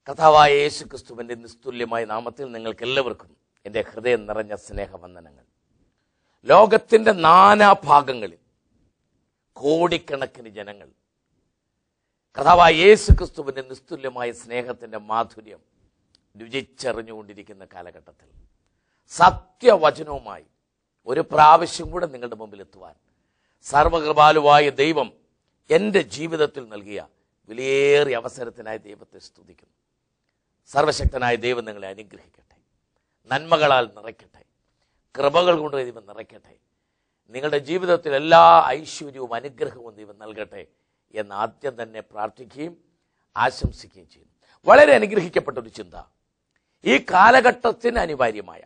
കഥാവായ യേശു ക്രിസ്തുവിന്റെ നിസ്തുല്യമായ നാമത്തിൽ നിങ്ങൾക്ക് എല്ലാവർക്കും എൻ്റെ ഹൃദയം നിറഞ്ഞ സ്നേഹവന്ദനങ്ങൾ ലോകത്തിന്റെ നാനാഭാഗങ്ങളിൽ കോടിക്കണക്കിന് ജനങ്ങൾ കഥാവായ യേശു ക്രിസ്തുവിന്റെ നിസ്തുല്യമായ സ്നേഹത്തിന്റെ മാധുര്യം രുചിച്ചറിഞ്ഞുകൊണ്ടിരിക്കുന്ന കാലഘട്ടത്തിൽ സത്യവചനവുമായി ഒരു പ്രാവശ്യം കൂടെ നിങ്ങളുടെ മുമ്പിൽ എത്തുവാൻ സർവകൃപാലുവായ ദൈവം എൻ്റെ ജീവിതത്തിൽ നൽകിയ വിലയേറിയ അവസരത്തിനായി ദൈവത്തെ സ്തുതിക്കുന്നു സർവശക്തനായ ദൈവം നിങ്ങളെ അനുഗ്രഹിക്കട്ടെ നന്മകളാൽ നിറയ്ക്കട്ടെ കൃപകൾ കൊണ്ട് ദൈവം നിറയ്ക്കട്ടെ നിങ്ങളുടെ ജീവിതത്തിൽ എല്ലാ ഐശ്വര്യവും അനുഗ്രഹവും ദൈവം നൽകട്ടെ എന്ന് ആദ്യം തന്നെ പ്രാർത്ഥിക്കുകയും ആശംസിക്കുകയും ചെയ്യുന്നു വളരെ അനുഗ്രഹിക്കപ്പെട്ട ഒരു ചിന്ത ഈ കാലഘട്ടത്തിന് അനിവാര്യമായ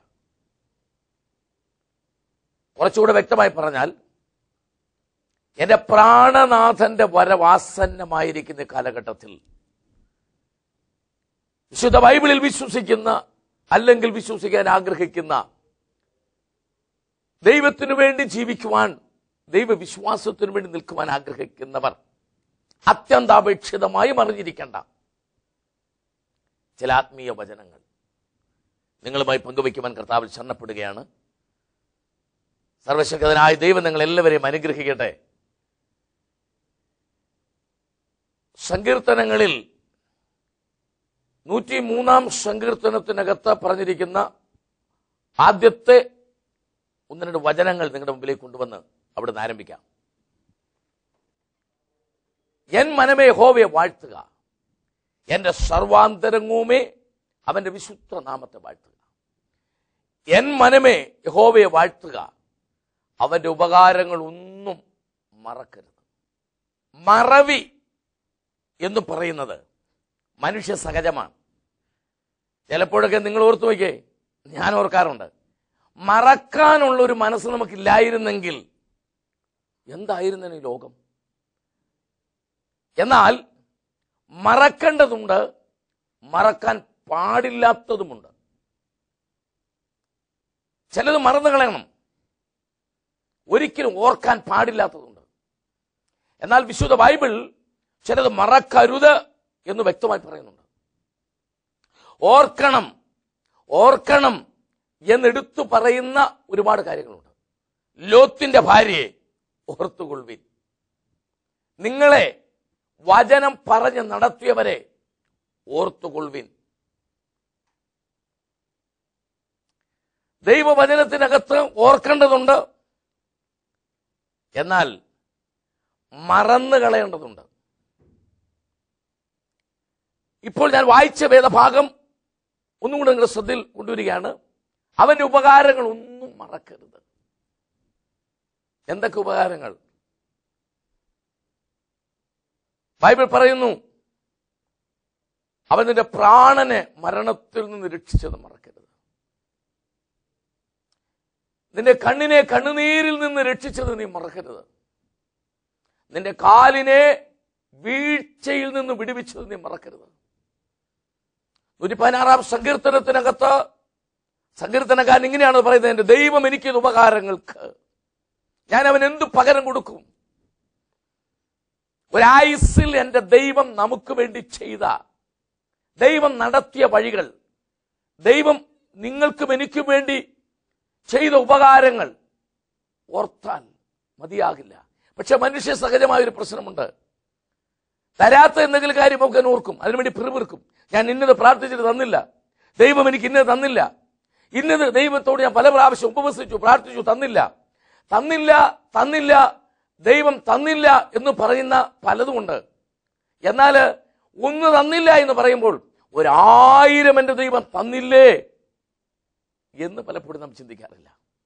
കുറച്ചുകൂടെ വ്യക്തമായി പറഞ്ഞാൽ എന്റെ പ്രാണനാഥന്റെ വരവാസന്നമായിരിക്കുന്ന കാലഘട്ടത്തിൽ വിശുദ്ധ ബൈബിളിൽ വിശ്വസിക്കുന്ന അല്ലെങ്കിൽ വിശ്വസിക്കാൻ ആഗ്രഹിക്കുന്ന ദൈവത്തിനു വേണ്ടി ജീവിക്കുവാൻ ദൈവവിശ്വാസത്തിനു വേണ്ടി നിൽക്കുവാൻ ആഗ്രഹിക്കുന്നവർ അത്യന്താപേക്ഷിതമായും അറിഞ്ഞിരിക്കേണ്ട ചില ആത്മീയ വചനങ്ങൾ നിങ്ങളുമായി പങ്കുവയ്ക്കുവാൻ കർത്താവിൽ ശരണപ്പെടുകയാണ് സർവശക്തനായ ദൈവം നിങ്ങൾ എല്ലാവരെയും അനുഗ്രഹിക്കട്ടെ സങ്കീർത്തനങ്ങളിൽ നൂറ്റി മൂന്നാം സങ്കീർത്തനത്തിനകത്ത് പറഞ്ഞിരിക്കുന്ന ആദ്യത്തെ ഒന്ന് രണ്ട് വചനങ്ങൾ നിങ്ങളുടെ മുമ്പിലേക്ക് കൊണ്ടുവന്ന് അവിടെ നിന്ന് ആരംഭിക്കാം എൻ മനമേ ഹോവയെ വാഴ്ത്തുക എന്റെ സർവാന്തരങ്ങവുമേ അവന്റെ വിശുദ്ധ നാമത്തെ വാഴ്ത്തുക എൻ മനമേ യഹോവയെ വാഴ്ത്തുക അവന്റെ ഉപകാരങ്ങൾ ഒന്നും മറക്കരുത് മറവി എന്ന് പറയുന്നത് മനുഷ്യ സഹജമാണ് ചിലപ്പോഴൊക്കെ നിങ്ങൾ ഓർത്തു നോക്കിയേ ഞാൻ ഓർക്കാറുണ്ട് മറക്കാനുള്ള ഒരു മനസ്സ് നമുക്കില്ലായിരുന്നെങ്കിൽ എന്തായിരുന്നു ഈ ലോകം എന്നാൽ മറക്കേണ്ടതുണ്ട് മറക്കാൻ പാടില്ലാത്തതുമുണ്ട് ചിലത് മറന്നു കളയണം ഒരിക്കലും ഓർക്കാൻ പാടില്ലാത്തതുണ്ട് എന്നാൽ വിശുദ്ധ ബൈബിൾ ചിലത് മറക്കരുത് എന്ന് വ്യക്തമായി പറയുന്നുണ്ട് ഓർക്കണം ഓർക്കണം എന്നെടുത്തു പറയുന്ന ഒരുപാട് കാര്യങ്ങളുണ്ട് ലോത്തിന്റെ ഭാര്യയെ ഓർത്തുകൊള്ളുവിൻ നിങ്ങളെ വചനം പറഞ്ഞ് നടത്തിയവരെ ഓർത്തുകൊള്ളുവിൻ ദൈവവചനത്തിനകത്ത് ഓർക്കേണ്ടതുണ്ട് എന്നാൽ മറന്നു കളയേണ്ടതുണ്ട് ഇപ്പോൾ ഞാൻ വായിച്ച വേദഭാഗം ഒന്നും കൂടെ നിങ്ങളുടെ ശ്രദ്ധയിൽ കൊണ്ടുവരികയാണ് അവന്റെ ഉപകാരങ്ങൾ ഒന്നും മറക്കരുത് എന്തൊക്കെ ഉപകാരങ്ങൾ ബൈബിൾ പറയുന്നു അവൻ നിന്റെ പ്രാണനെ മരണത്തിൽ നിന്ന് രക്ഷിച്ചത് മറക്കരുത് നിന്റെ കണ്ണിനെ കണ്ണുനീരിൽ നിന്ന് രക്ഷിച്ചത് നീ മറക്കരുത് നിന്റെ കാലിനെ വീഴ്ചയിൽ നിന്ന് വിടുവിച്ചത് നീ മറക്കരുത് നൂറ്റി പതിനാറാം സങ്കീർത്തനത്തിനകത്ത് സങ്കീർത്തനക്കാരൻ ഇങ്ങനെയാണ് പറയുന്നത് എന്റെ ദൈവം എനിക്ക് ഉപകാരങ്ങൾക്ക് ഞാൻ അവൻ എന്തു പകരം കൊടുക്കും ഒരായുസിൽ എന്റെ ദൈവം നമുക്ക് വേണ്ടി ചെയ്ത ദൈവം നടത്തിയ വഴികൾ ദൈവം നിങ്ങൾക്കും എനിക്കും വേണ്ടി ചെയ്ത ഉപകാരങ്ങൾ ഓർത്താൽ മതിയാകില്ല പക്ഷെ മനുഷ്യ സഹജമായ ഒരു പ്രശ്നമുണ്ട് തരാത്ത എന്തെങ്കിലും കാര്യം നമുക്ക് ഓർക്കും അതിനുവേണ്ടി പിറുപിറുക്കും ഞാൻ ഇന്നത് പ്രാർത്ഥിച്ചിട്ട് തന്നില്ല ദൈവം എനിക്ക് ഇന്നത് തന്നില്ല ഇന്നത് ദൈവത്തോട് ഞാൻ പല പ്രാവശ്യം ഉപവസിച്ചു പ്രാർത്ഥിച്ചു തന്നില്ല തന്നില്ല തന്നില്ല ദൈവം തന്നില്ല എന്ന് പറയുന്ന പലതുമുണ്ട് എന്നാൽ ഒന്ന് തന്നില്ല എന്ന് പറയുമ്പോൾ ഒരായിരം എൻ്റെ ദൈവം തന്നില്ലേ എന്ന് പലപ്പോഴും നാം ചിന്തിക്കാറില്ല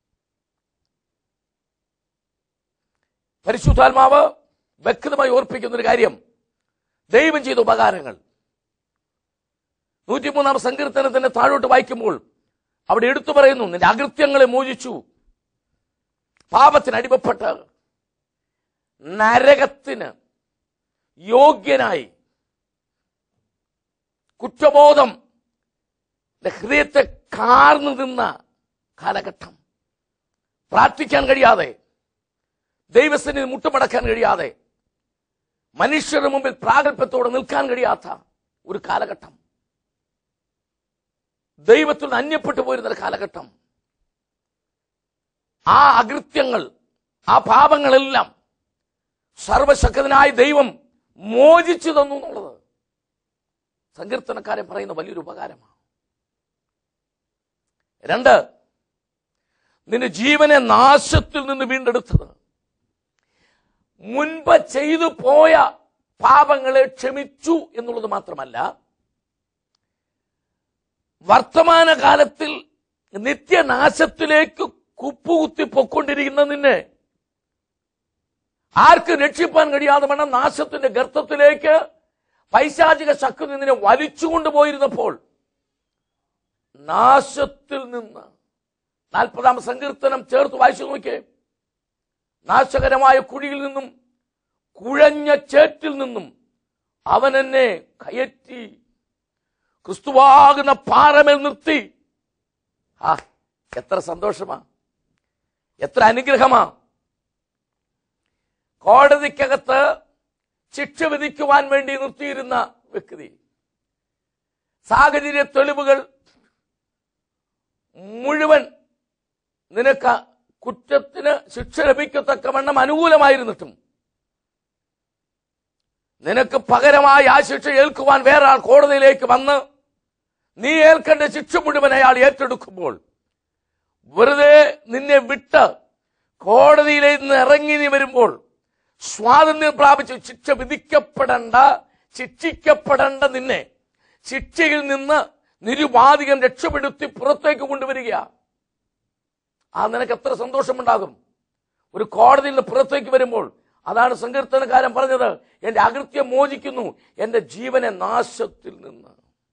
പരിശുദ്ധാത്മാവ് വ്യക്തമായി ഓർപ്പിക്കുന്ന ഒരു കാര്യം ദൈവം ചെയ്ത ഉപകാരങ്ങൾ നൂറ്റിമൂന്നാം സങ്കീർത്തനത്തിന്റെ താഴോട്ട് വായിക്കുമ്പോൾ അവിടെ എടുത്തു പറയുന്നു നിന്റെ അകൃത്യങ്ങളെ മോചിച്ചു പാപത്തിന് അടിമപ്പെട്ട് നരകത്തിന് യോഗ്യനായി കുറ്റബോധം ഹൃദയത്തെ കാർന്നു നിന്ന കാലഘട്ടം പ്രാർത്ഥിക്കാൻ കഴിയാതെ ദൈവസ്ഥന് മുട്ടുമടക്കാൻ കഴിയാതെ മനുഷ്യരുടെ മുമ്പിൽ പ്രാഗൽഭ്യത്തോടെ നിൽക്കാൻ കഴിയാത്ത ഒരു കാലഘട്ടം ദൈവത്തിൽ നിന്ന് അന്യപ്പെട്ടു പോയിരുന്ന ഒരു കാലഘട്ടം ആ അകൃത്യങ്ങൾ ആ പാപങ്ങളെല്ലാം സർവശക്തനായ ദൈവം മോചിച്ചു തന്നു എന്നുള്ളത് സങ്കീർത്തനക്കാരൻ പറയുന്ന വലിയൊരു ഉപകാരമാണ് രണ്ട് നിന്റെ ജീവനെ നാശത്തിൽ നിന്ന് വീണ്ടെടുത്തത് മുൻപ് ചെയ്തു പോയ പാപങ്ങളെ ക്ഷമിച്ചു എന്നുള്ളത് മാത്രമല്ല വർത്തമാനകാലത്തിൽ നിത്യനാശത്തിലേക്ക് കുപ്പുകുത്തി പൊക്കൊണ്ടിരിക്കുന്ന നിന്നെ ആർക്ക് രക്ഷിപ്പാൻ കഴിയാതെ വേണം നാശത്തിന്റെ ഗർത്തത്തിലേക്ക് പൈശാചിക ശക്തി നിന്നെ വലിച്ചുകൊണ്ട് പോയിരുന്നപ്പോൾ നാശത്തിൽ നിന്ന് നാൽപ്പതാം സങ്കീർത്തനം ചേർത്ത് വായിച്ചു നോക്കിയേ നാശകരമായ കുഴിയിൽ നിന്നും കുഴഞ്ഞ ചേറ്റിൽ നിന്നും അവൻ എന്നെ കയറ്റി ക്രിസ്തുവാകുന്ന പാറമേൽ നിർത്തി ആ എത്ര സന്തോഷമാ എത്ര അനുഗ്രഹമാ കോടതിക്കകത്ത് ശിക്ഷ വിധിക്കുവാൻ വേണ്ടി നിർത്തിയിരുന്ന വ്യക്തി സാഹചര്യ തെളിവുകൾ മുഴുവൻ നിനക്ക് കുറ്റത്തിന് ശിക്ഷ ലഭിക്കത്തക്കവണ്ണം അനുകൂലമായിരുന്നിട്ടും നിനക്ക് പകരമായി ആ ശിക്ഷ ഏൽക്കുവാൻ വേറെ ആൾ കോടതിയിലേക്ക് വന്ന് നീ ഏൽക്കേണ്ട ശിക്ഷ മുഴുവൻ അയാൾ ഏറ്റെടുക്കുമ്പോൾ വെറുതെ നിന്നെ വിട്ട് കോടതിയിലേക്ക് നിന്ന് ഇറങ്ങി നീ വരുമ്പോൾ സ്വാതന്ത്ര്യം പ്രാപിച്ച് ശിക്ഷ വിധിക്കപ്പെടേണ്ട ശിക്ഷിക്കപ്പെടേണ്ട നിന്നെ ശിക്ഷയിൽ നിന്ന് നിരുപാധികം രക്ഷപ്പെടുത്തി പുറത്തേക്ക് കൊണ്ടുവരിക ആ നിനക്ക് എത്ര സന്തോഷമുണ്ടാകും ഒരു കോടതിയിൽ നിന്ന് പുറത്തേക്ക് വരുമ്പോൾ അതാണ് സങ്കീർത്തനക്കാരൻ പറഞ്ഞത് എന്റെ അകൃത്യം മോചിക്കുന്നു എന്റെ ജീവനെ നാശത്തിൽ നിന്ന്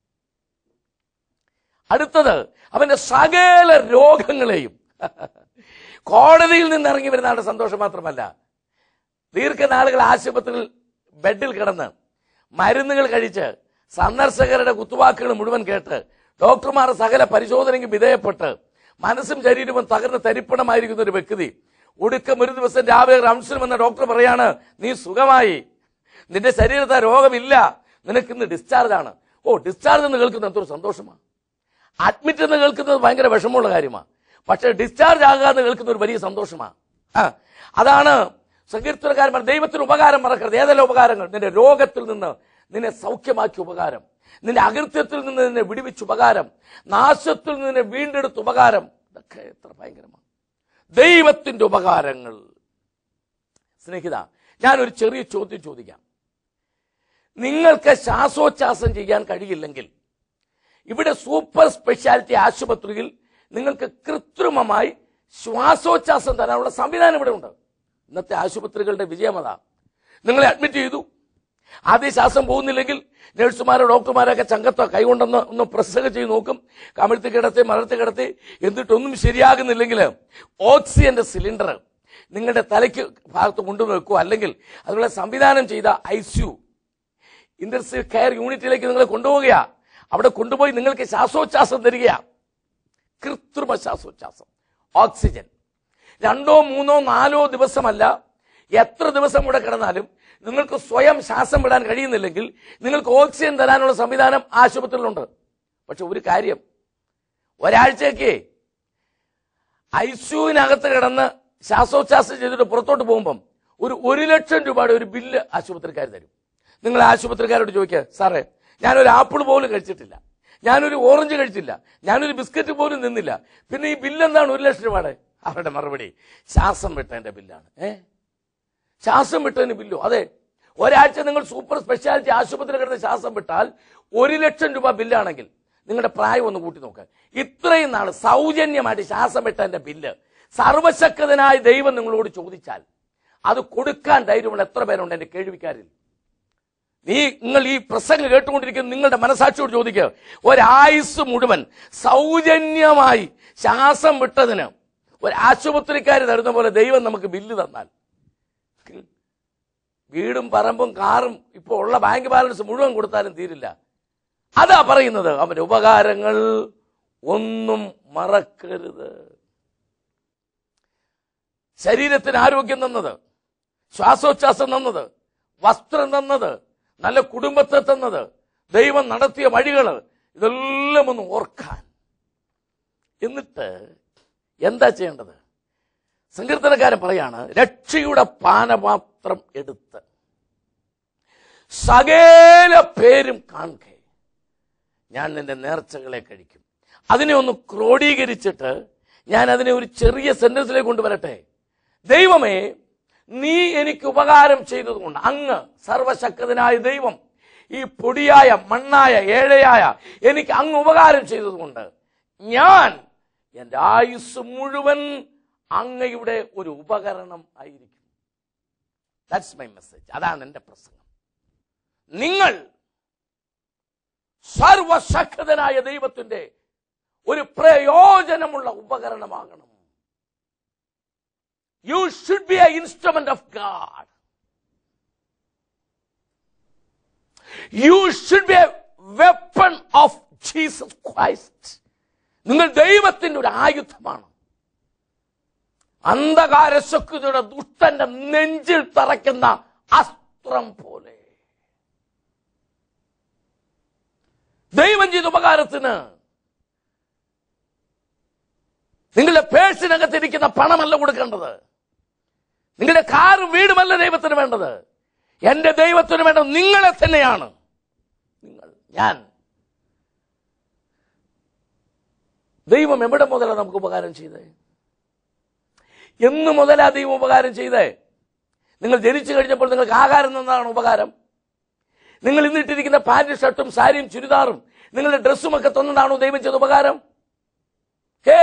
അടുത്തത് അവന്റെ സകല രോഗങ്ങളെയും കോടതിയിൽ നിന്ന് ഇറങ്ങി വരുന്ന ആളുടെ സന്തോഷം മാത്രമല്ല ദീർഘനാളുകൾ ആശുപത്രിയിൽ ബെഡിൽ കിടന്ന് മരുന്നുകൾ കഴിച്ച് സന്ദർശകരുടെ കുത്തുവാക്കുകൾ മുഴുവൻ കേട്ട് ഡോക്ടർമാർ സകല പരിശോധനയ്ക്ക് വിധേയപ്പെട്ട് മനസ്സും ശരീരവും തകർന്ന് തരിപ്പണമായിരിക്കുന്ന ഒരു വ്യക്തി ഒടുക്കം ഒരു ദിവസം രാവിലെ റംസിൽ വന്ന ഡോക്ടർ പറയാണ് നീ സുഖമായി നിന്റെ ശരീരത്തെ രോഗമില്ല നിനക്ക് ഇന്ന് ഡിസ്ചാർജ് ആണ് ഓ ഡിസ്ചാർജ് എന്ന് കേൾക്കുന്നത് എന്തൊരു സന്തോഷമാണ് അഡ്മിറ്റ് എന്ന് കേൾക്കുന്നത് ഭയങ്കര വിഷമമുള്ള കാര്യമാണ് പക്ഷെ ഡിസ്ചാർജ് ആകുക എന്ന് കേൾക്കുന്ന ഒരു വലിയ സന്തോഷമാണ് ആ, അതാണ് സങ്കീർത്തനക്കാരൻ പറഞ്ഞ ദൈവത്തിന് ഉപകാരം മറക്കരുത് ഏതെല്ലാം ഉപകാരങ്ങൾ നിന്റെ രോഗത്തിൽ നിന്ന് നിന്നെ സൗഖ്യമാക്കിയ ഉപകാരം നിന്റെ അകൃത്യത്തിൽ നിന്ന് നിന്നെ വിടുവിച്ച ഉപകാരം നാശത്തിൽ നിന്ന് നിന്നെ വീണ്ടെടുത്ത ഉപകാരം ഇതൊക്കെ എത്ര ഭയങ്കരമാണ് ദൈവത്തിന്റെ ഉപകാരങ്ങൾ സ്നേഹിത ഞാനൊരു ചെറിയ ചോദ്യം ചോദിക്കാം നിങ്ങൾക്ക് ശ്വാസോച്ഛ്വാസം ചെയ്യാൻ കഴിയില്ലെങ്കിൽ ഇവിടെ സൂപ്പർ സ്പെഷ്യാലിറ്റി ആശുപത്രിയിൽ നിങ്ങൾക്ക് കൃത്രിമമായി ശ്വാസോച്ഛ്വാസം തരാനുള്ള സംവിധാനം ഇവിടെ ഉണ്ട് ഇന്നത്തെ ആശുപത്രികളുടെ വിജയമത നിങ്ങളെ അഡ്മിറ്റ് ചെയ്തു ആദ്യം ശ്വാസം പോകുന്നില്ലെങ്കിൽ നഴ്സുമാരോ ഡോക്ടർമാരൊക്കെ ചങ്കത്തോ കൈകൊണ്ടൊന്ന് ഒന്ന് പ്രസംഗം ചെയ്ത് നോക്കും കമിഴ്ത്തി കിടത്തി മലർത്തി കിടത്തി എന്നിട്ടൊന്നും ശരിയാകുന്നില്ലെങ്കിൽ ഓക്സിജന്റെ സിലിണ്ടർ നിങ്ങളുടെ തലയ്ക്ക് ഭാഗത്ത് കൊണ്ടുവെക്കുക അല്ലെങ്കിൽ അതിനുള്ള സംവിധാനം ചെയ്ത ഐ സി ഇൻഡസ്ട്രിയൽ കെയർ യൂണിറ്റിലേക്ക് നിങ്ങളെ കൊണ്ടുപോവുകയാ അവിടെ കൊണ്ടുപോയി നിങ്ങൾക്ക് ശ്വാസോച്ഛ്വാസം തരികയാ കൃത്രിമ ശ്വാസോച്ഛ്വാസം ഓക്സിജൻ രണ്ടോ മൂന്നോ നാലോ ദിവസമല്ല എത്ര ദിവസം ഇവിടെ കിടന്നാലും നിങ്ങൾക്ക് സ്വയം ശ്വാസം വിടാൻ കഴിയുന്നില്ലെങ്കിൽ നിങ്ങൾക്ക് ഓക്സിജൻ തരാനുള്ള സംവിധാനം ആശുപത്രിയിലുണ്ട് പക്ഷെ ഒരു കാര്യം ഒരാഴ്ചയ്ക്ക് ഐസിയുവിനകത്ത് കിടന്ന് ശ്വാസോച്ഛ്വാസം ചെയ്തിട്ട് പുറത്തോട്ട് പോകുമ്പം ഒരു ഒരു ലക്ഷം രൂപയുടെ ഒരു ബില്ല് ആശുപത്രിക്കാർ തരും നിങ്ങൾ ആശുപത്രിക്കാരോട് ചോദിക്കുക സാറേ ഞാനൊരു ആപ്പിൾ പോലും കഴിച്ചിട്ടില്ല ഞാനൊരു ഓറഞ്ച് കഴിച്ചില്ല ഞാനൊരു ബിസ്ക്കറ്റ് പോലും നിന്നില്ല പിന്നെ ഈ ബില്ല് എന്താണ് ഒരു ലക്ഷം രൂപയുടെ അവരുടെ മറുപടി ശ്വാസം വിട്ടതിന്റെ ബില്ലാണ് ഏ ശ്വാസം വിട്ടതിന് ബില്ലോ അതെ ഒരാഴ്ച നിങ്ങൾ സൂപ്പർ സ്പെഷ്യാലിറ്റി ആശുപത്രി കിടന്ന് ശ്വാസം വിട്ടാൽ ഒരു ലക്ഷം രൂപ ബില്ലാണെങ്കിൽ നിങ്ങളുടെ പ്രായം ഒന്ന് കൂട്ടി നോക്കുക ഇത്രയും നാൾ സൗജന്യമായിട്ട് ശ്വാസം വിട്ടതിന്റെ ബില്ല് സർവശക്തനായ ദൈവം നിങ്ങളോട് ചോദിച്ചാൽ അത് കൊടുക്കാൻ ധൈര്യമുള്ള എത്ര പേരുണ്ട് എന്റെ കേൾവിക്കാരിൽ നീ നിങ്ങൾ ഈ പ്രസംഗം കേട്ടുകൊണ്ടിരിക്കുന്ന നിങ്ങളുടെ മനസാക്ഷിയോട് ചോദിക്കുക ഒരായുസ് മുഴുവൻ സൗജന്യമായി ശ്വാസം വിട്ടതിന് ഒരു ആശുപത്രിക്കാർ തരുന്ന പോലെ ദൈവം നമുക്ക് ബില്ല് തന്നാൽ വീടും പറമ്പും കാറും ഇപ്പോൾ ഉള്ള ബാങ്ക് ബാലൻസ് മുഴുവൻ കൊടുത്താലും തീരില്ല അതാ പറയുന്നത് അവന്റെ ഉപകാരങ്ങൾ ഒന്നും മറക്കരുത് ശരീരത്തിന് ആരോഗ്യം തന്നത് ശ്വാസോച്ഛ്വാസം തന്നത് വസ്ത്രം തന്നത് നല്ല കുടുംബത്തെ തന്നത് ദൈവം നടത്തിയ വഴികൾ ഇതെല്ലാം ഒന്ന് ഓർക്കാൻ എന്നിട്ട് എന്താ ചെയ്യേണ്ടത് സങ്കീർത്തനക്കാരൻ പറയാണ് രക്ഷയുടെ പാനപാത്രം എടുത്ത് സകല പേരും കാണുക ഞാൻ നിന്റെ നേർച്ചകളെ കഴിക്കും അതിനെ ഒന്ന് ക്രോഡീകരിച്ചിട്ട് ഞാൻ അതിനെ ഒരു ചെറിയ സെന്റൻസിലേക്ക് കൊണ്ടുവരട്ടെ ദൈവമേ നീ എനിക്ക് ഉപകാരം ചെയ്തതുകൊണ്ട് അങ്ങ് സർവശക്തനായ ദൈവം ഈ പൊടിയായ മണ്ണായ ഏഴയായ എനിക്ക് അങ്ങ് ഉപകാരം ചെയ്തതുകൊണ്ട് ഞാൻ എൻ്റെ ആയുസ് മുഴുവൻ അങ്ങയുടെ ഒരു ഉപകരണം ആയിരിക്കും ദാറ്റ്സ് മൈ മെസ്സേജ് അതാണ് എൻ്റെ പ്രസംഗം നിങ്ങൾ സർവശക്തനായ ദൈവത്തിന്റെ ഒരു പ്രയോജനമുള്ള ഉപകരണമാകണം you should be a instrument of God you should be a weapon of Jesus Christ നിങ്ങൾ ദൈവത്തിന്റെ ഒരു ആയുധമാണ് അന്ധകാര ശക്തിയുടെ ദുഷ്ടന്റെ നെഞ്ചിൽ തറയ്ക്കുന്ന അസ്ത്രം പോലെ ദൈവം ചെയ്ത ഉപകാരത്തിന് നിങ്ങളുടെ പേഴ്സിനകത്തിരിക്കുന്ന പണമല്ല കൊടുക്കേണ്ടത് നിങ്ങളുടെ കാറും വീടുമല്ല ദൈവത്തിന് വേണ്ടത് എന്റെ ദൈവത്തിന് വേണ്ടത് നിങ്ങളെ തന്നെയാണ് നിങ്ങൾ ഞാൻ ദൈവം എവിടെ മുതലാണ് നമുക്ക് ഉപകാരം ചെയ്തേ എന്ന് മുതലാ ദൈവം ഉപകാരം ചെയ്തേ നിങ്ങൾ ജനിച്ചു കഴിഞ്ഞപ്പോൾ നിങ്ങൾക്ക് ആഹാരം തന്നതാണ് ഉപകാരം നിങ്ങൾ ഇന്നിട്ടിരിക്കുന്ന പാന്റ് ഷർട്ടും സാരിയും ചുരിദാറും നിങ്ങളുടെ ഡ്രസ്സും ഒക്കെ തന്നതാണോ ദൈവം ചെയ്ത ഉപകാരം ഹേ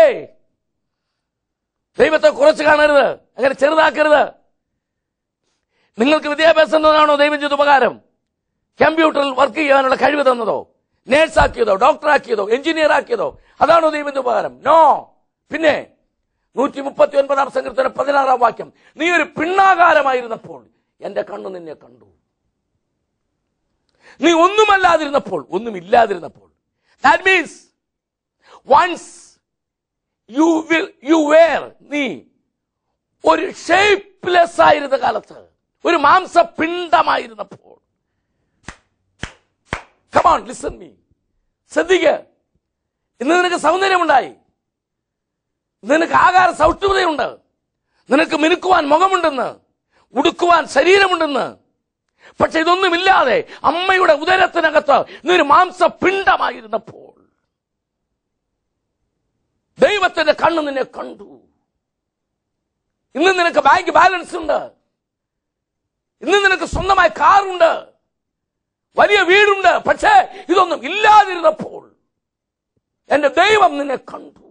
ദൈവത്തെ കുറച്ച് കാണരുത് അങ്ങനെ ചെറുതാക്കരുത് നിങ്ങൾക്ക് വിദ്യാഭ്യാസം തന്നതാണോ ദൈവം ചെയ്ത ഉപകാരം കമ്പ്യൂട്ടറിൽ വർക്ക് ചെയ്യാനുള്ള കഴിവ് തന്നതോ നേഴ്സാക്കിയതോ ഡോക്ടറാക്കിയതോ എഞ്ചിനീയർ ആക്കിയതോ അതാണോ ദൈവത്തിന്റെ ഉപകാരം നോ പിന്നെ നൂറ്റി മുപ്പത്തി ഒൻപതാം സംഘത്തിന് പതിനാറാം വാക്യം നീ ഒരു പിണ്ണാകാരമായിരുന്നപ്പോൾ എന്റെ കണ്ണു നിന്നെ കണ്ടു നീ ഒന്നുമല്ലാതിരുന്നപ്പോൾ ഒന്നുമില്ലാതിരുന്നപ്പോൾ that means once you will you were നീ ഒരു ഷേപ്പ്ലെസ് ആയിരുന്ന കാലത്ത് ഒരു മാംസപിണ്ഡമായിരുന്നപ്പോൾ കമാൺ ലിസൺ മീ ശ്രദ്ധിക്ക ഇന്ന് നിനക്ക് സൗന്ദര്യമുണ്ടായി ഇന്ന് നിനക്ക് ആകാര സൗഷ്ഠവതയുണ്ട് നിനക്ക് മിനുക്കുവാൻ മുഖമുണ്ടെന്ന് ഉടുക്കുവാൻ ശരീരമുണ്ടെന്ന് പക്ഷെ ഇതൊന്നുമില്ലാതെ അമ്മയുടെ ഉദരത്തിനകത്ത് നീ ഒരു മാംസപിണ്ഡമായിരുന്നപ്പോൾ ദൈവത്തിന്റെ കണ്ണ് നിന്നെ കണ്ടു ഇന്ന് നിനക്ക് ബാങ്ക് ബാലൻസ് ഉണ്ട് ഇന്ന് നിനക്ക് സ്വന്തമായി കാറുണ്ട് വലിയ വീടുണ്ട് പക്ഷേ ഇതൊന്നും ഇല്ലാതിരുന്നപ്പോൾ എന്റെ ദൈവം നിന്നെ കണ്ടു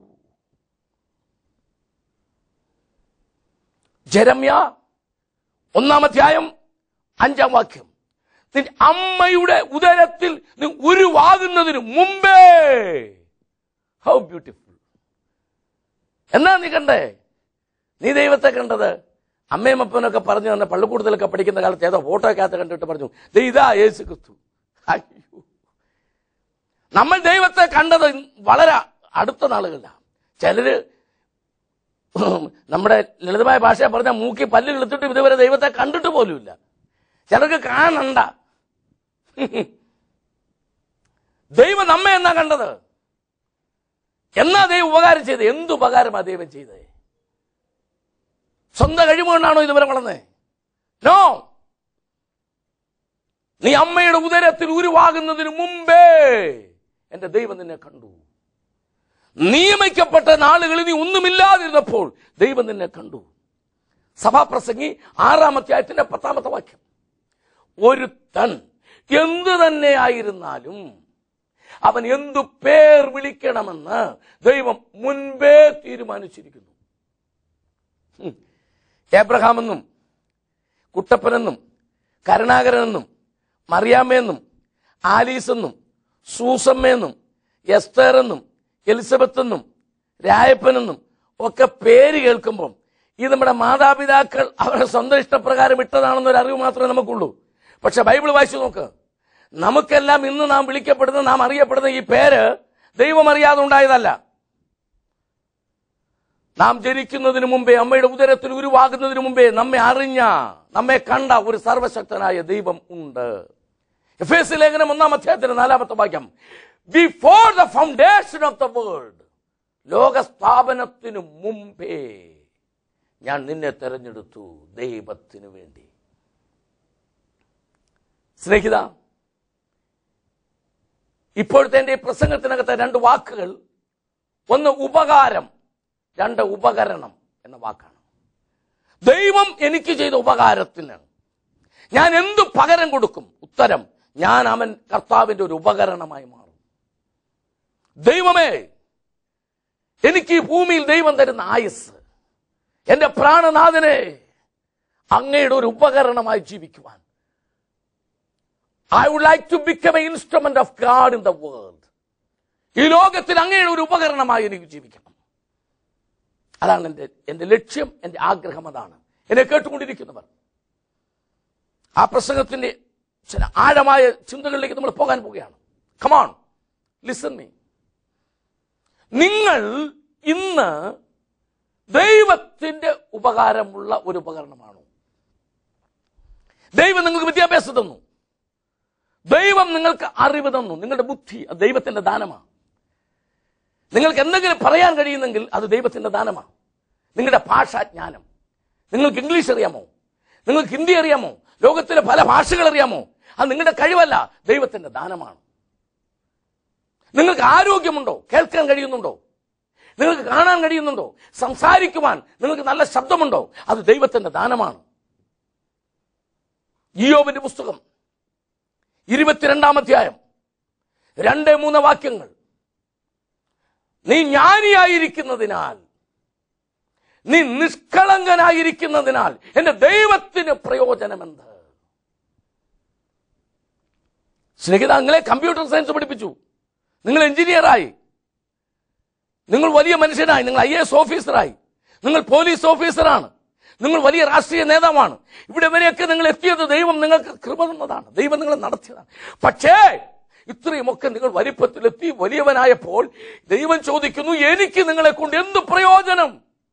ജരമ്യ ഒന്നാം അധ്യായം അഞ്ചാം വാക്യം നിന്റെ അമ്മയുടെ ഉദരത്തിൽ നീ ഉരുവാകുന്നതിന് മുമ്പേ ഹൗ ബ്യൂട്ടിഫുൾ എന്നാ നീ കണ്ടേ നീ ദൈവത്തെ കണ്ടത് അമ്മയും അപ്പനൊക്കെ പറഞ്ഞു തന്നെ പള്ളിക്കൂടത്തിലൊക്കെ പഠിക്കുന്ന കാലത്ത് ഏതോ ഫോട്ടോക്കകത്ത് കണ്ടിട്ട് പറഞ്ഞു ദേ ഇതാ യേശു ക്രിസ്തു അയ്യോ നമ്മൾ ദൈവത്തെ കണ്ടത് വളരെ അടുത്ത നാളുകളിലാണ് ചിലര് നമ്മുടെ ലളിതമായ ഭാഷയെ പറഞ്ഞ മൂക്കി പല്ലിൽ എടുത്തിട്ട് ഇതുവരെ ദൈവത്തെ കണ്ടിട്ട് പോലുമില്ല ചിലർക്ക് കാണണ്ട ദൈവം നമ്മെ എന്നാ കണ്ടത് എന്നാ ദൈവം ഉപകാരം ചെയ്ത് എന്ത് ഉപകാരമാ ദൈവം ചെയ്തത് സ്വന്തം കഴിവുകൊണ്ടാണോ ഇതുവരെ വളർന്നേ നോ നീ അമ്മയുടെ ഉദരത്തിൽ ഉരുവാകുന്നതിന് മുമ്പേ എന്റെ ദൈവം നിന്നെ കണ്ടു നിയമിക്കപ്പെട്ട നാളുകളിൽ നീ ഒന്നുമില്ലാതിരുന്നപ്പോൾ ദൈവം നിന്നെ കണ്ടു സഭാപ്രസംഗി ആറാമത്തെ ആയത്തിന്റെ പത്താമത്തെ വാക്യം ഒരുത്തൻ എന്തു തന്നെ ആയിരുന്നാലും അവൻ എന്തു പേർ വിളിക്കണമെന്ന് ദൈവം മുൻപേ തീരുമാനിച്ചിരിക്കുന്നു ഉം. ഏബ്രഹാമെന്നും കുട്ടപ്പനെന്നും കരുണാകരനെന്നും മറിയാമ്മയെന്നും ആലീസെന്നും സൂസമ്മയെന്നും എസ്തേറെന്നും എലിസബത്ത് എന്നും രായപ്പനെന്നും ഒക്കെ പേര് കേൾക്കുമ്പം ഇത് നമ്മുടെ മാതാപിതാക്കൾ അവരുടെ സ്വന്തം ഇഷ്ടപ്രകാരം ഇട്ടതാണെന്നൊരു അറിവ് മാത്രമേ നമുക്കുള്ളൂ പക്ഷെ ബൈബിൾ വായിച്ചു നോക്ക് നമുക്കെല്ലാം ഇന്ന് നാം വിളിക്കപ്പെടുന്ന നാം അറിയപ്പെടുന്ന ഈ പേര് ദൈവം അറിയാതെ ഉണ്ടായതല്ല നാം ജനിക്കുന്നതിന് മുമ്പേ അമ്മയുടെ ഉദരത്തിൽ ഉരുവാകുന്നതിന് മുമ്പേ നമ്മെ അറിഞ്ഞ നമ്മെ കണ്ട ഒരു സർവശക്തനായ ദൈവം ഉണ്ട് എഫ് എസ് ലേഖനം ഒന്നാം അധ്യായത്തിന് നാലാമത്തെ വാക്യം before the foundation of the world ലോകസ്ഥാപനത്തിനു മുമ്പേ ഞാൻ നിന്നെ തെരഞ്ഞെടുത്തു ദൈവത്തിനു വേണ്ടി സ്നേഹിത ഇപ്പോഴത്തെ എൻ്റെ ഈ പ്രസംഗത്തിനകത്തെ രണ്ട് വാക്കുകൾ ഒന്ന് ഉപകാരം രണ്ട് ഉപകരണം എന്ന വാക്കാണ് ദൈവം എനിക്ക് ചെയ്ത ഉപകാരത്തിന് ഞാൻ എന്തു പകരം കൊടുക്കും ഉത്തരം ഞാൻ അവൻ കർത്താവിന്റെ ഒരു ഉപകരണമായി മാറും ദൈവമേ എനിക്ക് ഈ ഭൂമിയിൽ ദൈവം തരുന്ന ആയുസ് എന്റെ പ്രാണനാഥനെ അങ്ങയുടെ ഒരു ഉപകരണമായി ജീവിക്കുവാൻ I would like to become a instrument of God in the world ഈ ലോകത്തിൽ അങ്ങയുടെ ഒരു ഉപകരണമായി എനിക്ക് ജീവിക്കണം അതാണ് എൻ്റെ എൻ്റെ ലക്ഷ്യം എൻ്റെ ആഗ്രഹം അതാണ് എന്നെ കേട്ടുകൊണ്ടിരിക്കുന്നവർ ആ പ്രസംഗത്തിന്റെ ചില ആഴമായ ചിന്തകളിലേക്ക് നമ്മൾ പോകാൻ പോവുകയാണ് കമാൺ ലിസൺ മീ നിങ്ങൾ ഇന്ന് ദൈവത്തിന്റെ ഉപകാരമുള്ള ഒരു ഉപകരണമാണോ ദൈവം നിങ്ങൾക്ക് വിദ്യാഭ്യാസം തന്നു ദൈവം നിങ്ങൾക്ക് അറിവ് തന്നു നിങ്ങളുടെ ബുദ്ധി അത് ദൈവത്തിന്റെ ദാനമാണ് നിങ്ങൾക്ക് എന്തെങ്കിലും പറയാൻ കഴിയുന്നെങ്കിൽ അത് ദൈവത്തിന്റെ ദാനമാണ് നിങ്ങളുടെ ഭാഷാജ്ഞാനം നിങ്ങൾക്ക് ഇംഗ്ലീഷ് അറിയാമോ നിങ്ങൾക്ക് ഹിന്ദി അറിയാമോ ലോകത്തിലെ പല ഭാഷകൾ അറിയാമോ അത് നിങ്ങളുടെ കഴിവല്ല ദൈവത്തിന്റെ ദാനമാണ് നിങ്ങൾക്ക് ആരോഗ്യമുണ്ടോ കേൾക്കാൻ കഴിയുന്നുണ്ടോ നിങ്ങൾക്ക് കാണാൻ കഴിയുന്നുണ്ടോ സംസാരിക്കുവാൻ നിങ്ങൾക്ക് നല്ല ശബ്ദമുണ്ടോ അത് ദൈവത്തിന്റെ ദാനമാണ് ഇയോബിന്റെ പുസ്തകം ഇരുപത്തിരണ്ടാം അധ്യായം രണ്ട് മൂന്ന് വാക്യങ്ങൾ നീ ജ്ഞാനിയായിരിക്കുന്നതിനാൽ നീ നിഷ്കളങ്കനായിരിക്കുന്നതിനാൽ എന്റെ ദൈവത്തിന് പ്രയോജനമെന്ത് സ്നേഹിത നിങ്ങളെ കമ്പ്യൂട്ടർ സയൻസ് പഠിപ്പിച്ചു നിങ്ങൾ എഞ്ചിനീയറായി നിങ്ങൾ വലിയ മനുഷ്യനായി നിങ്ങൾ ഐ എസ് ഓഫീസറായി നിങ്ങൾ പോലീസ് ഓഫീസറാണ് നിങ്ങൾ വലിയ രാഷ്ട്രീയ നേതാവാണ് ഇവിടെ വരെയൊക്കെ നിങ്ങൾ എത്തിയത് ദൈവം നിങ്ങൾക്ക് കൃപ തന്നതാണ് ദൈവം നിങ്ങളെ നടത്തിയതാണ് പക്ഷേ ഇത്രയുമൊക്കെ നിങ്ങൾ വലിപ്പത്തിലെത്തി വലിയവനായപ്പോൾ ദൈവം ചോദിക്കുന്നു എനിക്ക് നിങ്ങളെ കൊണ്ട് എന്ത് പ്രയോജനം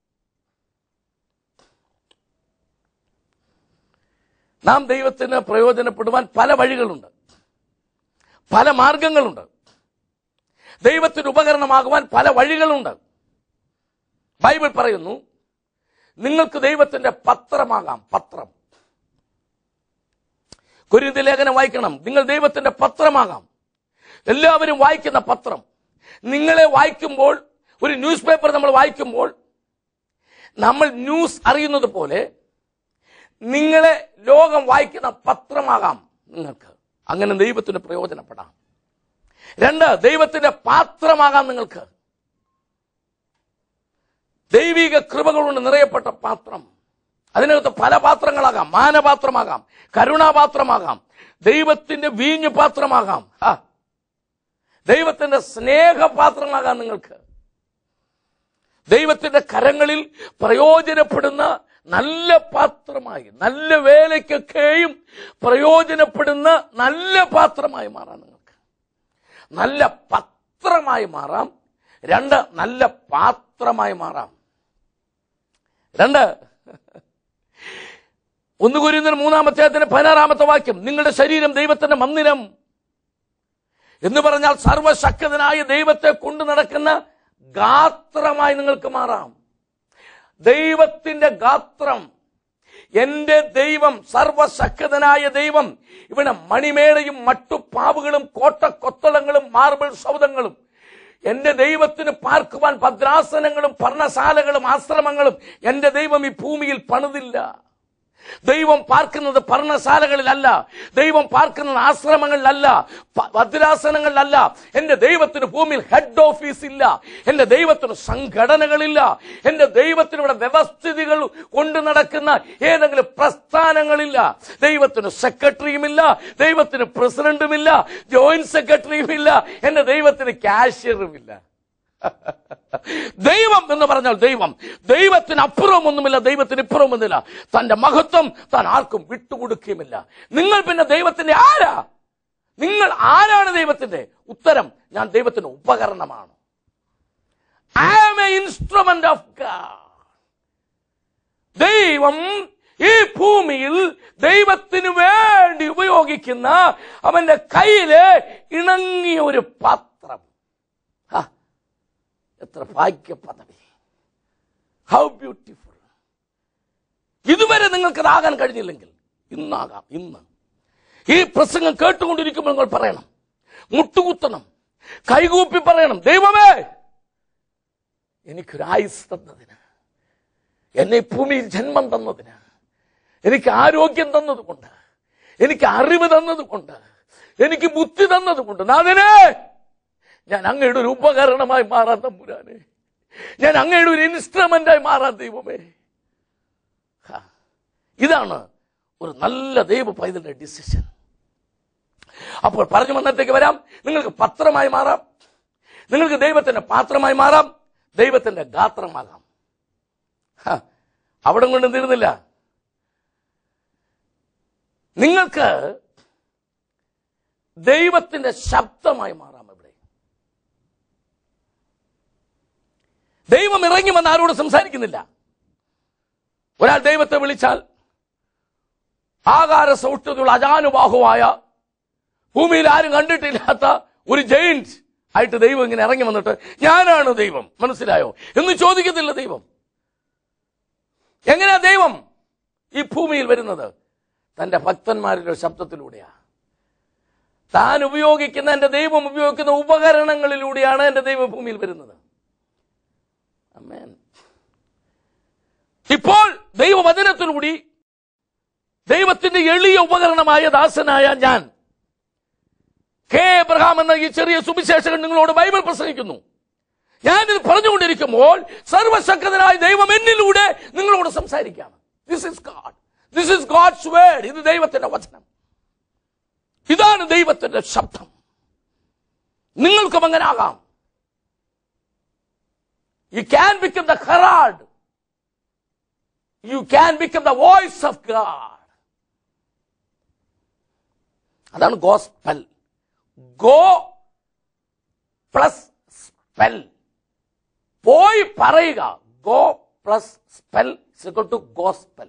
നാം ദൈവത്തിന് പ്രയോജനപ്പെടുവാൻ പല വഴികളുണ്ട് പല മാർഗങ്ങളുണ്ട് ദൈവത്തിന് ഉപകരണമാകുവാൻ പല വഴികളുണ്ട് ബൈബിൾ പറയുന്നു നിങ്ങൾക്ക് ദൈവത്തിന്റെ പത്രമാകാം പത്രം കുരുതി ലേഖനം വായിക്കണം നിങ്ങൾ ദൈവത്തിന്റെ പത്രമാകാം എല്ലാവരും വായിക്കുന്ന പത്രം നിങ്ങളെ വായിക്കുമ്പോൾ ഒരു ന്യൂസ് പേപ്പർ നമ്മൾ വായിക്കുമ്പോൾ നമ്മൾ ന്യൂസ് അറിയുന്നത് പോലെ നിങ്ങളെ ലോകം വായിക്കുന്ന പത്രമാകാം നിങ്ങൾക്ക് അങ്ങനെ ദൈവത്തിന് പ്രയോജനപ്പെടാം രണ്ട് ദൈവത്തിന്റെ പാത്രമാകാം നിങ്ങൾക്ക് ദൈവിക കൃപകൾ കൊണ്ട് നിറയപ്പെട്ട പാത്രം അതിനകത്ത് പല പാത്രങ്ങളാകാം മാനപാത്രമാകാം കരുണാപാത്രമാകാം ദൈവത്തിന്റെ വീഞ്ഞു പാത്രമാകാം ആ. ദൈവത്തിന്റെ സ്നേഹപാത്രമാകാം നിങ്ങൾക്ക് ദൈവത്തിന്റെ കരങ്ങളിൽ പ്രയോജനപ്പെടുന്ന നല്ല പാത്രമായി നല്ല വേലയ്ക്കൊക്കെയും പ്രയോജനപ്പെടുന്ന നല്ല പാത്രമായി മാറാം നിങ്ങൾക്ക് നല്ല പത്രമായി മാറാം രണ്ട് നല്ല പാത്രമായി മാറാം രണ്ട് ഒന്ന് കുരുന്നതിന് മൂന്നാമത്തെ അതിന് പതിനാറാമത്തെ വാക്യം നിങ്ങളുടെ ശരീരം ദൈവത്തിന്റെ മന്ദിരം എന്ന് പറഞ്ഞാൽ സർവശക്തനായ ദൈവത്തെ കൊണ്ടു നടക്കുന്ന ഗാത്രമായി നിങ്ങൾക്ക് മാറാം ദൈവത്തിന്റെ ഗാത്രം എന്റെ ദൈവം സർവശക്തനായ ദൈവം ഇവിടെ മണിമേടയും മട്ടുപ്പാവുകളും കോട്ടക്കൊത്തളങ്ങളും മാർബിൾ സൗധങ്ങളും എന്റെ ദൈവത്തിന് പാർക്കുവാൻ ഭദ്രാസനങ്ങളും പർണശാലകളും ആശ്രമങ്ങളും എന്റെ ദൈവം ഈ ഭൂമിയിൽ പണിതില്ല ദൈവം പാർക്കുന്നത് പർണശാലകളിലല്ല ദൈവം പാർക്കുന്നത് ആശ്രമങ്ങളിലല്ല പ- ഭദ്രാസനങ്ങളിലല്ല എന്റെ ദൈവത്തിന് ഭൂമിയിൽ ഹെഡ് ഓഫീസ് ഇല്ല എന്റെ ദൈവത്തിന് സംഘടനകളില്ല എന്റെ ദൈവത്തിന് ഇവിടെ വ്യവസ്ഥിതികൾ കൊണ്ടു നടക്കുന്ന ഏതെങ്കിലും പ്രസ്ഥാനങ്ങളില്ല ദൈവത്തിന് സെക്രട്ടറിയുമില്ല ദൈവത്തിന് പ്രസിഡന്റുമില്ല ജോയിന്റ് സെക്രട്ടറിയുമില്ല എന്റെ ദൈവത്തിന് കാഷ്യറുമില്ല ദൈവം എന്ന് പറഞ്ഞാൽ ദൈവം ദൈവത്തിന് അപ്പുറം ഒന്നുമില്ല ദൈവത്തിന് ഇപ്പുറം ഒന്നുമില്ല തന്റെ മഹത്വം താൻ ആർക്കും വിട്ടുകൊടുക്കുകയുമില്ല നിങ്ങൾ പിന്നെ ദൈവത്തിന്റെ ആരാ നിങ്ങൾ ആരാണ് ദൈവത്തിന്റെ ഉത്തരം ഞാൻ ദൈവത്തിന്റെ ഉപകരണമാണ് I am a instrument of God ദൈവം ഈ ഭൂമിയിൽ ദൈവത്തിന് വേണ്ടി ഉപയോഗിക്കുന്ന അവന്റെ കയ്യില് ഇണങ്ങിയ ഒരു പാത്രം ആ, എത്ര ഭാഗ്യ പദവി ഹൗ ബ്യൂട്ടിഫുൾ ഇതുവരെ നിങ്ങൾക്കതാകാൻ കഴിഞ്ഞില്ലെങ്കിൽ ഇന്നാകാം ഇന്ന് ഈ പ്രസംഗം കേട്ടുകൊണ്ടിരിക്കുമ്പോൾ നിങ്ങൾ പറയണം മുട്ടുകുത്തണം കൈകൂപ്പി പറയണം ദൈവമേ എനിക്കൊരു ആയുസ് തന്നതിന് എന്നെ ഈ ഭൂമിയിൽ ജന്മം തന്നതിന് എനിക്ക് ആരോഗ്യം തന്നതുകൊണ്ട് എനിക്ക് അറിവ് തന്നതുകൊണ്ട് എനിക്ക് ബുദ്ധി തന്നതുകൊണ്ട് നാഥനെ ഞാൻ അങ്ങയുടെ ഒരു ഉപകരണമായി മാറാൻ തമ്പുരാനെ ഞാൻ അങ്ങയുടെ ഒരു ഇൻസ്ട്രുമെന്റായി മാറാൻ ദൈവമേ ഹാ. ഇതാണ് ഒരു നല്ല ദൈവ പൈതലിന്റെ ഡിസിഷൻ അപ്പോൾ പറഞ്ഞു വന്നത്തേക്ക് വരാം നിങ്ങൾക്ക് പത്രമായി മാറാം നിങ്ങൾക്ക് ദൈവത്തിന്റെ പാത്രമായി മാറാം ദൈവത്തിന്റെ ഗാത്രമാകാം ഹാ. അവിടം കൊണ്ട് തീർന്നില്ല നിങ്ങൾക്ക് ദൈവത്തിന്റെ ശബ്ദമായി മാറാം ഇവിടെ ദൈവം ഇറങ്ങി വന്ന് ആരോട് സംസാരിക്കുന്നില്ല ഒരാൾ ദൈവത്തെ വിളിച്ചാൽ ആകാര സൗഷ്ഠ്യതയുള്ള അജാനുബാഹുവായ ഭൂമിയിൽ ആരും കണ്ടിട്ടില്ലാത്ത ഒരു ജയിന്റ് ആയിട്ട് ദൈവം ഇങ്ങനെ ഇറങ്ങി വന്നിട്ട് ഞാനാണ് ദൈവം മനസ്സിലായോ എന്ന് ചോദിക്കത്തില്ല ദൈവം എങ്ങനെയാ ദൈവം ഈ ഭൂമിയിൽ വരുന്നത് തന്റെ ഭക്തന്മാരുടെ ശബ്ദത്തിലൂടെയാ താൻ ഉപയോഗിക്കുന്ന എന്റെ ദൈവം ഉപയോഗിക്കുന്ന ഉപകരണങ്ങളിലൂടെയാണ് എന്റെ ദൈവം ഭൂമിയിൽ വരുന്നത് അമ്മേൻ ഇപ്പോൾ ദൈവവചനത്തിലൂടി ദൈവത്തിന്റെ എളിയ ഉപകരണമായ ദാസനായ ഞാൻ കെ എബ്രഹാം എന്ന ഈ ചെറിയ സുവിശേഷകൻ നിങ്ങളോട് ബൈബിൾ പ്രസംഗിക്കുന്നു ഞാനിത് പറഞ്ഞുകൊണ്ടിരിക്കുമ്പോൾ സർവശക്തനായ ദൈവം എന്നിലൂടെ നിങ്ങളോട് സംസാരിക്കാം this is God this is God's word ഇത് ദൈവത്തിന്റെ വചനം ഇതാണ് ദൈവത്തിന്റെ ശബ്ദം നിങ്ങൾക്കും അങ്ങനെ ആകാം you can become the herald you can become the voice of God അതാണ് ഗോസ്പെൽ ഗോ പ്ലസ് സ്പെൽ പോയി പറയുക go plus spell to gospel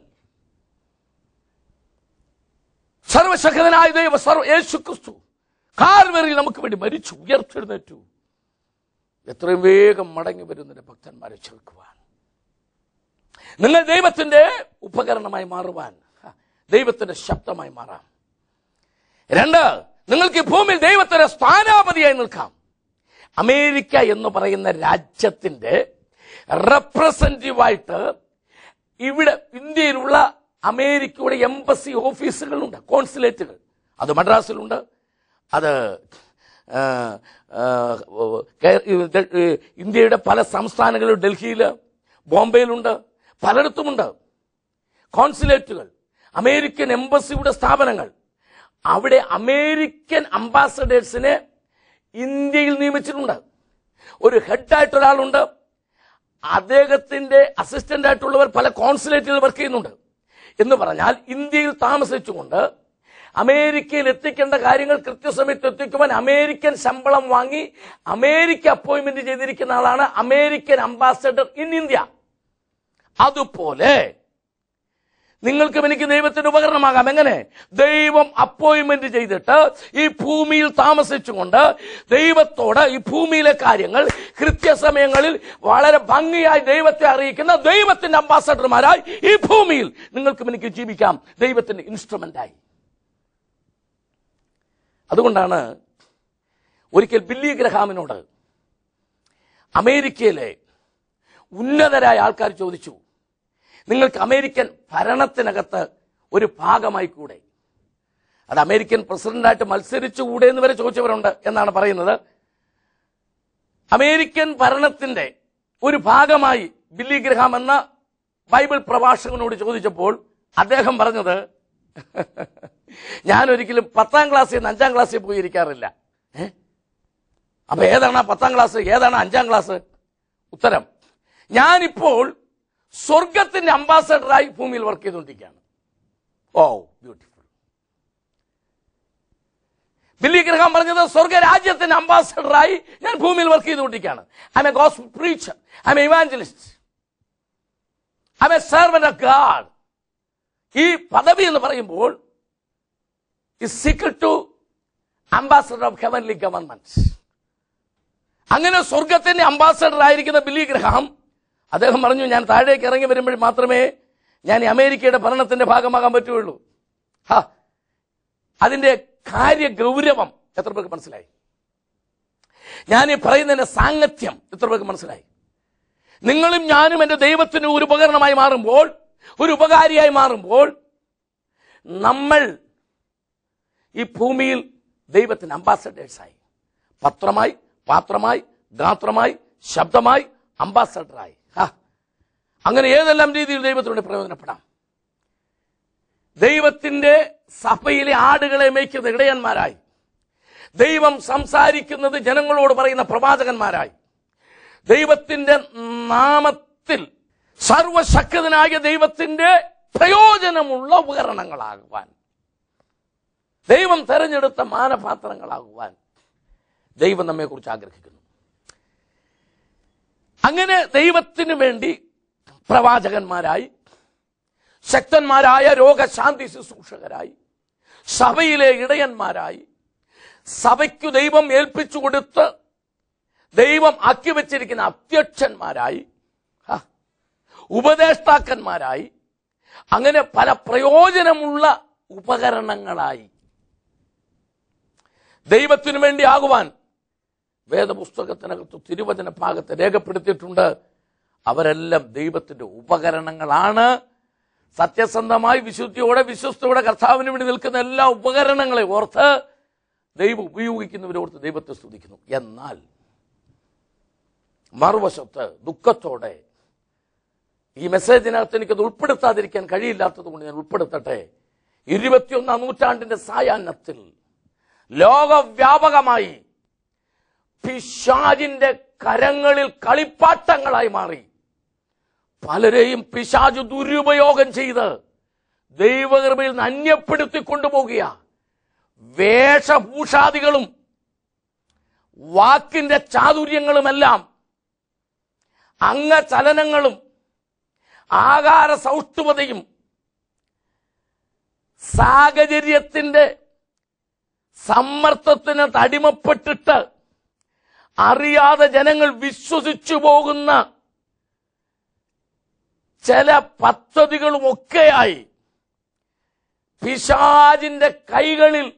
സർവശക്തനായ ദൈവ സർവ യേശു ക്രിസ്തു കാൽവരിൽ നമുക്ക് വേണ്ടി മരിച്ചു ഉയർത്തെഴുന്നേറ്റു എത്രയും വേഗം മടങ്ങി വരുന്നതിന്റെ ഭക്തന്മാരെ ചേർക്കുവാൻ നിങ്ങൾ ദൈവത്തിന്റെ ഉപകരണമായി മാറുവാൻ ഹ, ദൈവത്തിന്റെ ശബ്ദമായി മാറാം രണ്ട് നിങ്ങൾക്ക് ഈ ഭൂമിയിൽ ദൈവത്തിന്റെ സ്ഥാനാപതിയായി നിൽക്കാം അമേരിക്ക എന്ന് പറയുന്ന രാജ്യത്തിന്റെ റെപ്രസെന്റീവായിട്ട് ഇവിടെ ഇന്ത്യയിലുള്ള അമേരിക്കയുടെ എംബസി ഓഫീസുകളുണ്ട് കോൺസുലേറ്റുകൾ അത് മദ്രാസിലുണ്ട് അത് ആ, ആ, കേ- ഇത് ഇന്ത്യയുടെ പല സംസ്ഥാനങ്ങളിലും ഡൽഹിയിൽ ബോംബെയിലുണ്ട് പലയിടത്തുമുണ്ട് കോൺസുലേറ്റുകൾ അമേരിക്കൻ എംബസിയുടെ സ്ഥാപനങ്ങൾ അവിടെ അമേരിക്കൻ അംബാസഡേഴ്സിനെ ഇന്ത്യയിൽ നിയമിച്ചിട്ടുണ്ട് ഒരു ഹെഡായിട്ട് ഒരാളുണ്ട് അദ്ദേഹത്തിന്റെ അസിസ്റ്റന്റ് ആയിട്ടുള്ളവർ പല കോൺസുലേറ്റുകൾ വർക്ക് ചെയ്യുന്നുണ്ട് എന്ന് പറഞ്ഞാൽ ഇന്ത്യയിൽ താമസിച്ചുകൊണ്ട് അമേരിക്കയിൽ എത്തിക്കേണ്ട കാര്യങ്ങൾ കൃത്യസമയത്ത് എത്തിക്കുവാൻ അമേരിക്കൻ ശമ്പളം വാങ്ങി അമേരിക്ക അപ്പോയിന്റ്മെന്റ് ചെയ്തിരിക്കുന്ന ആളാണ് അമേരിക്കൻ അംബാസഡർ ഇൻ ഇന്ത്യ അതുപോലെ നിങ്ങൾക്കും എനിക്ക് ദൈവത്തിന്റെ ഉപകരണമാകാം എങ്ങനെ ദൈവം അപ്പോയിന്റ്മെന്റ് ചെയ്തിട്ട് ഈ ഭൂമിയിൽ താമസിച്ചുകൊണ്ട് ദൈവത്തോട് ഈ ഭൂമിയിലെ കാര്യങ്ങൾ കൃത്യസമയങ്ങളിൽ വളരെ ഭംഗിയായി ദൈവത്തെ അറിയിക്കുന്ന ദൈവത്തിന്റെ അംബാസഡർമാരായി ഈ ഭൂമിയിൽ നിങ്ങൾക്കും എനിക്ക് ജീവിക്കാം ദൈവത്തിന്റെ ഇൻസ്ട്രുമെന്റായി അതുകൊണ്ടാണ് ഒരിക്കൽ ബില്ലി ഗ്രഹാമിനോട് അമേരിക്കയിലെ ഉന്നതരായ ആൾക്കാർ ചോദിച്ചു നിങ്ങൾക്ക് അമേരിക്കൻ ഭരണത്തിനകത്ത് ഒരു ഭാഗമായി കൂടെ അത് അമേരിക്കൻ പ്രസിഡന്റായിട്ട് മത്സരിച്ചുകൂടെ എന്ന് വരെ ചോദിച്ചവരുണ്ട് എന്നാണ് പറയുന്നത് അമേരിക്കൻ ഭരണത്തിന്റെ ഒരു ഭാഗമായി ബില്ലി ഗ്രഹാം എന്ന ബൈബിൾ പ്രഭാഷകനോട് ചോദിച്ചപ്പോൾ അദ്ദേഹം പറഞ്ഞത് ഞാൻ ഒരിക്കലും പത്താം ക്ലാസ്സിൽ നിന്ന് അഞ്ചാം ക്ലാസ്സിൽ പോയി ഇരിക്കാറില്ല ഏ? അപ്പൊ ഏതാണ് ആ പത്താം ക്ലാസ് ഏതാണ് അഞ്ചാം ക്ലാസ് ഉത്തരം ഞാനിപ്പോൾ സ്വർഗത്തിന്റെ അംബാസഡറായി ഭൂമിയിൽ വർക്ക് ചെയ്തുകൊണ്ടിരിക്കുകയാണ് ഓ ബ്യൂട്ടിഫുൾ ബില്ലി ഗ്രഹാം പറഞ്ഞത് സ്വർഗരാജ്യത്തിന്റെ അംബാസഡറായി ഞാൻ ഭൂമിയിൽ വർക്ക് ചെയ്തുകൊണ്ടിരിക്കുകയാണ് I a gospel preacher I a evangelist I a servant of God ഈ പദവി എന്ന് പറയുമ്പോൾ is secret to ambassador of heavenly government അങ്ങനെ സ്വർഗത്തിന്റെ അംബാസഡർ ആയിരിക്കുന്ന ബില്ലി ഗ്രഹാം അദ്ദേഹം പറഞ്ഞു ഞാൻ താഴേക്ക് ഇറങ്ങി വരുമ്പോൾ മാത്രമേ ഞാൻ ഈ അമേരിക്കയുടെ ഭരണത്തിന്റെ ഭാഗമാകാൻ പറ്റുകയുള്ളൂ ഹാ അതിന്റെ കാര്യ ഗൗരവം എത്ര പേർക്ക് മനസ്സിലായി ഞാൻ ഈ പറയുന്നതിന്റെ സാങ്കത്യം എത്ര പേർക്ക് മനസ്സിലായി നിങ്ങളും ഞാനും എന്റെ ദൈവത്തിന് ഒരു ഉപകരണമായി മാറുമ്പോൾ ഒരു ഉപകാരിയായി മാറുമ്പോൾ നമ്മൾ ഈ ഭൂമിയിൽ ദൈവത്തിന് അംബാസഡേഴ്സായി പത്രമായി പാത്രമായി ഗാത്രമായി ശബ്ദമായി അംബാസഡറായി ഹാ അങ്ങനെ ഏതെല്ലാം രീതിയിൽ ദൈവത്തിലൂടെ പ്രയോജനപ്പെടാം ദൈവത്തിന്റെ സഭയിലെ ആടുകളെ മേയ്ക്കുന്ന ഇടയന്മാരായി ദൈവം സംസാരിക്കുന്നത് ജനങ്ങളോട് പറയുന്ന പ്രവാചകന്മാരായി ദൈവത്തിന്റെ നാമത്തിൽ സർവശക്തനായ ദൈവത്തിന്റെ പ്രയോജനമുള്ള ഉപകരണങ്ങളാകുവാൻ ദൈവം തെരഞ്ഞെടുത്ത മാനപാത്രങ്ങളാകുവാൻ ദൈവം നമ്മെക്കുറിച്ച് ആഗ്രഹിക്കുന്നു അങ്ങനെ ദൈവത്തിന് വേണ്ടി പ്രവാചകന്മാരായി ശക്തന്മാരായ രോഗശാന്തി ശുശ്രൂഷകരായി സഭയിലെ ഇടയന്മാരായി സഭയ്ക്കു ദൈവം ഏൽപ്പിച്ചു കൊടുത്ത് ദൈവം ആക്കി വെച്ചിരിക്കുന്ന അധ്യക്ഷന്മാരായി ഹാ, ഉപദേഷ്ടാക്കന്മാരായി അങ്ങനെ പല പ്രയോജനമുള്ള ഉപകരണങ്ങളായി ദൈവത്തിനു വേണ്ടി ആകുവാൻ വേദപുസ്തകത്തിനകത്ത് തിരുവചന ഭാഗത്ത് രേഖപ്പെടുത്തിയിട്ടുണ്ട് അവരെല്ലാം ദൈവത്തിന്റെ ഉപകരണങ്ങളാണ് സത്യസന്ധമായി വിശുദ്ധിയോടെ വിശ്വസ്തയോടെ കർത്താവിന് വേണ്ടി നിൽക്കുന്ന എല്ലാ ഉപകരണങ്ങളെ ഓർത്ത് ദൈവം ഉപയോഗിക്കുന്നവരോർത്ത് ദൈവത്തെ സ്തുതിക്കുന്നു എന്നാൽ മറുവശത്ത് ദുഃഖത്തോടെ ഈ മെസ്സേജിനകത്ത് എനിക്കത് ഉൾപ്പെടുത്താതിരിക്കാൻ കഴിയില്ലാത്തത് കൊണ്ട് ഞാൻ ഉൾപ്പെടുത്തട്ടെ ഇരുപത്തിയൊന്നാം നൂറ്റാണ്ടിന്റെ സായാഹ്നത്തിൽ ലോകവ്യാപകമായി പിശാജിന്റെ കരങ്ങളിൽ കളിപ്പാട്ടങ്ങളായി മാറി പലരെയും പിശാജ് ദുരുപയോഗം ചെയ്ത് ദൈവകൃപയിൽ നിന്ന് അന്യപ്പെടുത്തി കൊണ്ടുപോകുക വേഷഭൂഷാദികളും വാക്കിന്റെ ചാതുര്യങ്ങളുമെല്ലാം അംഗചലനങ്ങളും ആകാര സൗഷ്ഠവതയും സാഹചര്യത്തിന്റെ സമ്മർദ്ദത്തിന് അടിമപ്പെട്ടിട്ട് അറിയാതെ ജനങ്ങൾ വിശ്വസിച്ചു പോകുന്ന ചില പദ്ധതികളുമൊക്കെയായി പിശാജിന്റെ കൈകളിൽ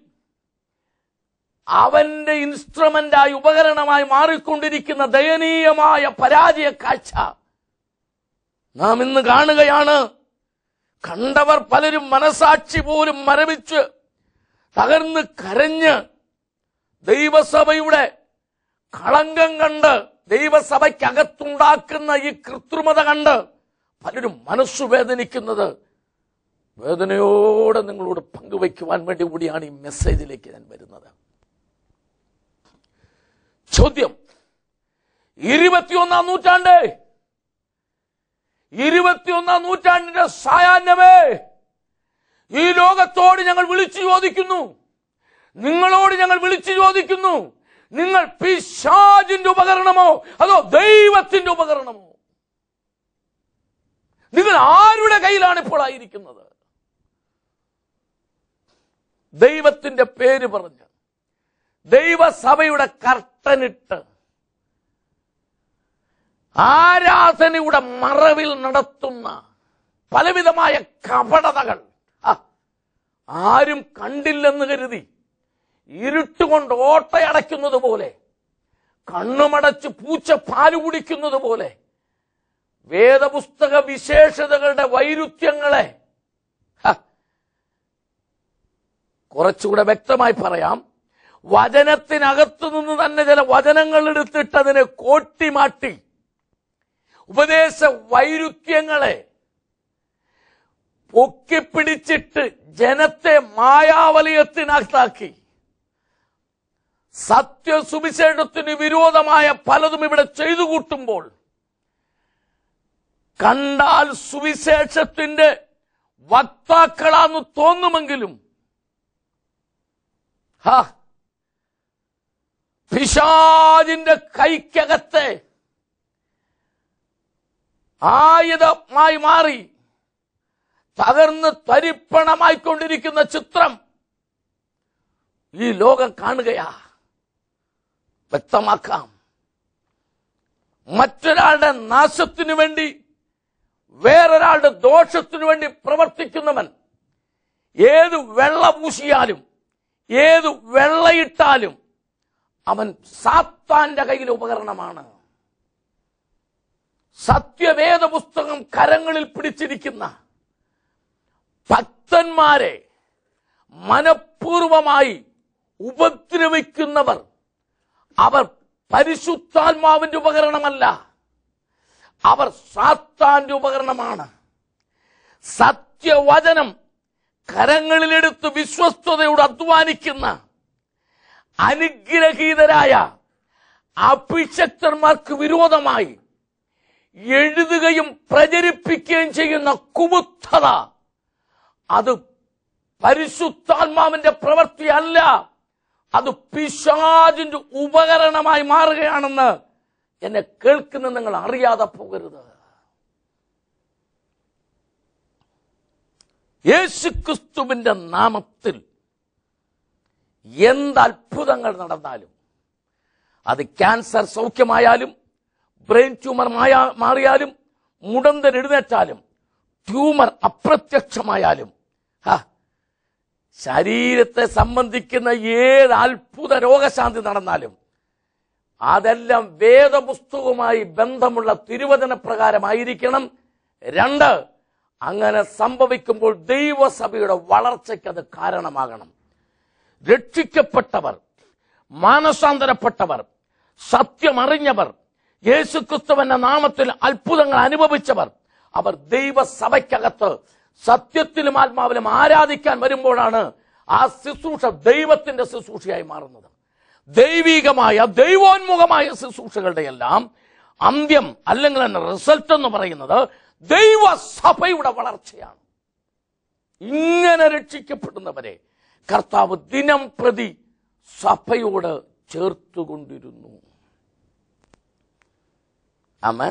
അവന്റെ ഇൻസ്ട്രുമെന്റായി ഉപകരണമായി മാറിക്കൊണ്ടിരിക്കുന്ന ദയനീയമായ പരാജയ കാഴ്ച നാം ഇന്ന് കാണുകയാണ് കണ്ടവർ പലരും മനസാക്ഷി പോലും മരവിച്ച് തകർന്ന് കരഞ്ഞ് ദൈവസഭയുടെ കളങ്കം കണ്ട് ദൈവസഭയ്ക്കകത്തുണ്ടാക്കുന്ന ഈ കൃത്രിമത കണ്ട് പലരും മനസ്സു വേദനിക്കുന്നത് വേദനയോടെ നിങ്ങളോട് പങ്കുവയ്ക്കുവാൻ വേണ്ടി കൂടിയാണ് ഈ മെസ്സേജിലേക്ക് ഞാൻ വരുന്നത് ചോദ്യം ഇരുപത്തിയൊന്നാം നൂറ്റാണ്ട് ഇരുപത്തിയൊന്നാം നൂറ്റാണ്ടിന്റെ സായാഹ്നമേ ഈ ലോകത്തോട് ഞങ്ങൾ വിളിച്ചു ചോദിക്കുന്നു നിങ്ങളോട് ഞങ്ങൾ വിളിച്ചു ചോദിക്കുന്നു നിങ്ങൾ പിശാജിന്റെ ഉപകരണമോ അതോ ദൈവത്തിന്റെ ഉപകരണമോ നിങ്ങൾ ആരുടെ കയ്യിലാണ് ഇപ്പോൾ ആയിരിക്കുന്നത് ദൈവത്തിന്റെ പേര് പറഞ്ഞ് ദൈവസഭയുടെ കർട്ടനിട്ട് ആരാധനയുടെ മറവിൽ നടത്തുന്ന പലവിധമായ കപടതകൾ ആ, ആരും കണ്ടില്ലെന്ന് കരുതി ഇരുട്ടുകൊണ്ട് ഓട്ടയടയ്ക്കുന്നത് പോലെ കണ്ണുമടച്ച് പൂച്ച പാല് കുടിക്കുന്നത് പോലെ വേദപുസ്തക വിശേഷതകളുടെ വൈരുദ്ധ്യങ്ങളെ ഹ, കുറച്ചുകൂടെ വ്യക്തമായി പറയാം വചനത്തിനകത്തു നിന്ന് തന്നെ ചില വചനങ്ങൾ എടുത്തിട്ട് അതിനെ കോട്ടിമാട്ടി ഉപദേശ വൈരുദ്ധ്യങ്ങളെ പൊക്കിപ്പിടിച്ചിട്ട് ജനത്തെ മായാവലയത്തിനകത്താക്കി സത്യസുവിശേഷത്തിന് വിരോധമായ പലതും ഇവിടെ ചെയ്തു കൂട്ടുമ്പോൾ കണ്ടാൽ സുവിശേഷത്തിന്റെ വക്താക്കളാന്ന് തോന്നുമെങ്കിലും ഹാ പിശാജിന്റെ കൈക്കകത്തെ ആയുധമായി മാറി തകർന്ന് തരിപ്പണമായിക്കൊണ്ടിരിക്കുന്ന ചിത്രം ഈ ലോകം കാണുകയാ വ്യക്തമാക്കാം മറ്റൊരാളുടെ നാശത്തിനു വേണ്ടി വേറൊരാളുടെ ദോഷത്തിനു വേണ്ടി പ്രവർത്തിക്കുന്നവൻ ഏത് വെള്ള പൂശിയാലും ഏത് വെള്ളയിട്ടാലും അവൻ സാത്താന്റെ കയ്യിലെ ഉപകരണമാണ് സത്യവേദ പുസ്തകം കരങ്ങളിൽ പിടിച്ചിരിക്കുന്ന ഭക്തന്മാരെ മനഃപൂർവമായി ഉപദ്രവിക്കുന്നവർ അവർ പരിശുദ്ധാത്മാവിന്റെ ഉപകരണമല്ല അവർ സാത്താന്റെ ഉപകരണമാണ് സത്യവചനം കരങ്ങളിലെടുത്ത് വിശ്വസ്തയോട് അധ്വാനിക്കുന്ന അനുഗ്രഹീതരായ അഭിഷക്തന്മാർക്ക് വിരോധമായി എഴുതുകയും പ്രചരിപ്പിക്കുകയും ചെയ്യുന്ന കുമുത്തത അത് പരിശുദ്ധാത്മാവിന്റെ പ്രവൃത്തിയല്ല അത് പിശാചിന്റെ ഉപകരണമായി മാറുകയാണെന്ന് എന്നെ കേൾക്കുന്ന നിങ്ങൾ അറിയാതെ പോകരുത് യേശുക്രിസ്തുവിന്റെ നാമത്തിൽ എന്ത് അത്ഭുതങ്ങൾ നടന്നാലും അത് ക്യാൻസർ സൗഖ്യമായാലും ബ്രെയിൻ ട്യൂമർ മായ- മാറിയാലും മുടന്തൻ എഴുന്നേറ്റാലും ട്യൂമർ അപ്രത്യക്ഷമായാലും ഹാ, ശരീരത്തെ സംബന്ധിക്കുന്ന ഏത് അത്ഭുത രോഗശാന്തി നടന്നാലും അതെല്ലാം വേദപുസ്തകവുമായി ബന്ധമുള്ള തിരുവചന പ്രകാരമായിരിക്കണം രണ്ട് അങ്ങനെ സംഭവിക്കുമ്പോൾ ദൈവസഭയുടെ വളർച്ചയ്ക്ക് അത് കാരണമാകണം രക്ഷിക്കപ്പെട്ടവർ മാനസാന്തരപ്പെട്ടവർ സത്യമറിഞ്ഞവർ യേശുക്രിസ്തുവിന്റെ നാമത്തിൽ അത്ഭുതങ്ങൾ അനുഭവിച്ചവർ അവർ ദൈവസഭയ്ക്കകത്ത് സത്യത്തിലും ആത്മാവിലും ആരാധിക്കാൻ വരുമ്പോഴാണ് ആ ശുശ്രൂഷ ദൈവത്തിന്റെ ശുശ്രൂഷയായി മാറുന്നത് ദൈവികമായ ദൈവോന്മുഖമായ ശുശ്രൂഷകളുടെ എല്ലാം അന്ത്യം അല്ലെങ്കിൽ തന്നെ റിസൾട്ട് എന്ന് പറയുന്നത് ദൈവസഭയുടെ വളർച്ചയാണ് ഇങ്ങനെ രക്ഷിക്കപ്പെടുന്നവരെ കർത്താവ് ദിനം പ്രതി സഭയോട് ചേർത്തുകൊണ്ടിരുന്നു അമേൻ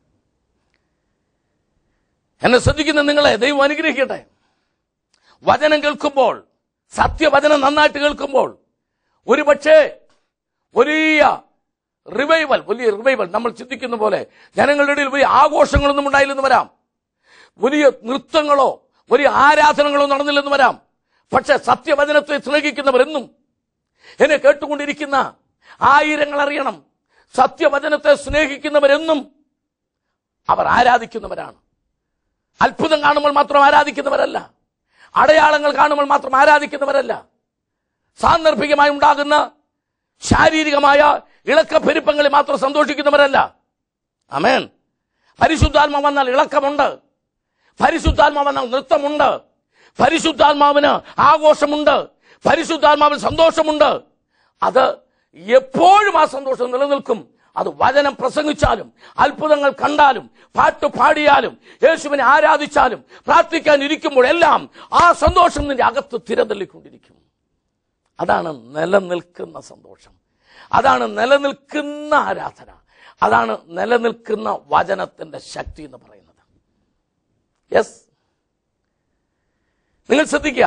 എന്നെ ശ്രദ്ധിക്കുന്ന നിങ്ങളെ ദൈവം അനുഗ്രഹിക്കട്ടെ വചനം കേൾക്കുമ്പോൾ സത്യവചനം നന്നായിട്ട് കേൾക്കുമ്പോൾ ഒരു പക്ഷേ വലിയ റിവൈവൽ വലിയ റിവൈവൽ നമ്മൾ ചിന്തിക്കുന്ന പോലെ ജനങ്ങളുടെ ഇടയിൽ വലിയ ആഘോഷങ്ങളൊന്നും ഉണ്ടായില്ലെന്ന് വരാം വലിയ നൃത്തങ്ങളോ വലിയ ആരാധനകളോ നടന്നില്ലെന്ന് വരാം പക്ഷെ സത്യവചനത്തെ സ്നേഹിക്കുന്നവർ എന്നും എന്നെ കേട്ടുകൊണ്ടിരിക്കുന്ന ആയിരങ്ങൾ അറിയണം സത്യവചനത്തെ സ്നേഹിക്കുന്നവരെന്നും അവർ ആരാധിക്കുന്നവരാണ് അത്ഭുതം കാണുമ്പോൾ മാത്രം ആരാധിക്കുന്നവരല്ല അടയാളങ്ങൾ കാണുമ്പോൾ മാത്രം ആരാധിക്കുന്നവരല്ല സാന്ദർഭികമായി ഉണ്ടാകുന്ന ശാരീരികമായ ഇളക്കപ്പെരുപ്പങ്ങളിൽ മാത്രം സന്തോഷിക്കുന്നവരല്ല അമേൻ പരിശുദ്ധാത്മ വന്നാൽ ഇളക്കമുണ്ട് പരിശുദ്ധാത്മാ വന്നാൽ നൃത്തമുണ്ട് പരിശുദ്ധാത്മാവിന് ആഘോഷമുണ്ട് പരിശുദ്ധാത്മാവിന് സന്തോഷമുണ്ട് അത് എപ്പോഴും ആ സന്തോഷം നിലനിൽക്കും അത് വചനം പ്രസംഗിച്ചാലും അത്ഭുതങ്ങൾ കണ്ടാലും പാട്ട് പാടിയാലും യേശുവിനെ ആരാധിച്ചാലും പ്രാർത്ഥിക്കാൻ ഇരിക്കുമ്പോഴെല്ലാം ആ സന്തോഷം നിന്റെ അകത്ത് തിരതള്ളിക്കൊണ്ടിരിക്കും അതാണ് നിലനിൽക്കുന്ന സന്തോഷം അതാണ് നിലനിൽക്കുന്ന ആരാധന അതാണ് നിലനിൽക്കുന്ന വചനത്തിന്റെ ശക്തി എന്ന് പറയുന്നത് യെസ് നിങ്ങൾ ശ്രദ്ധിക്കുക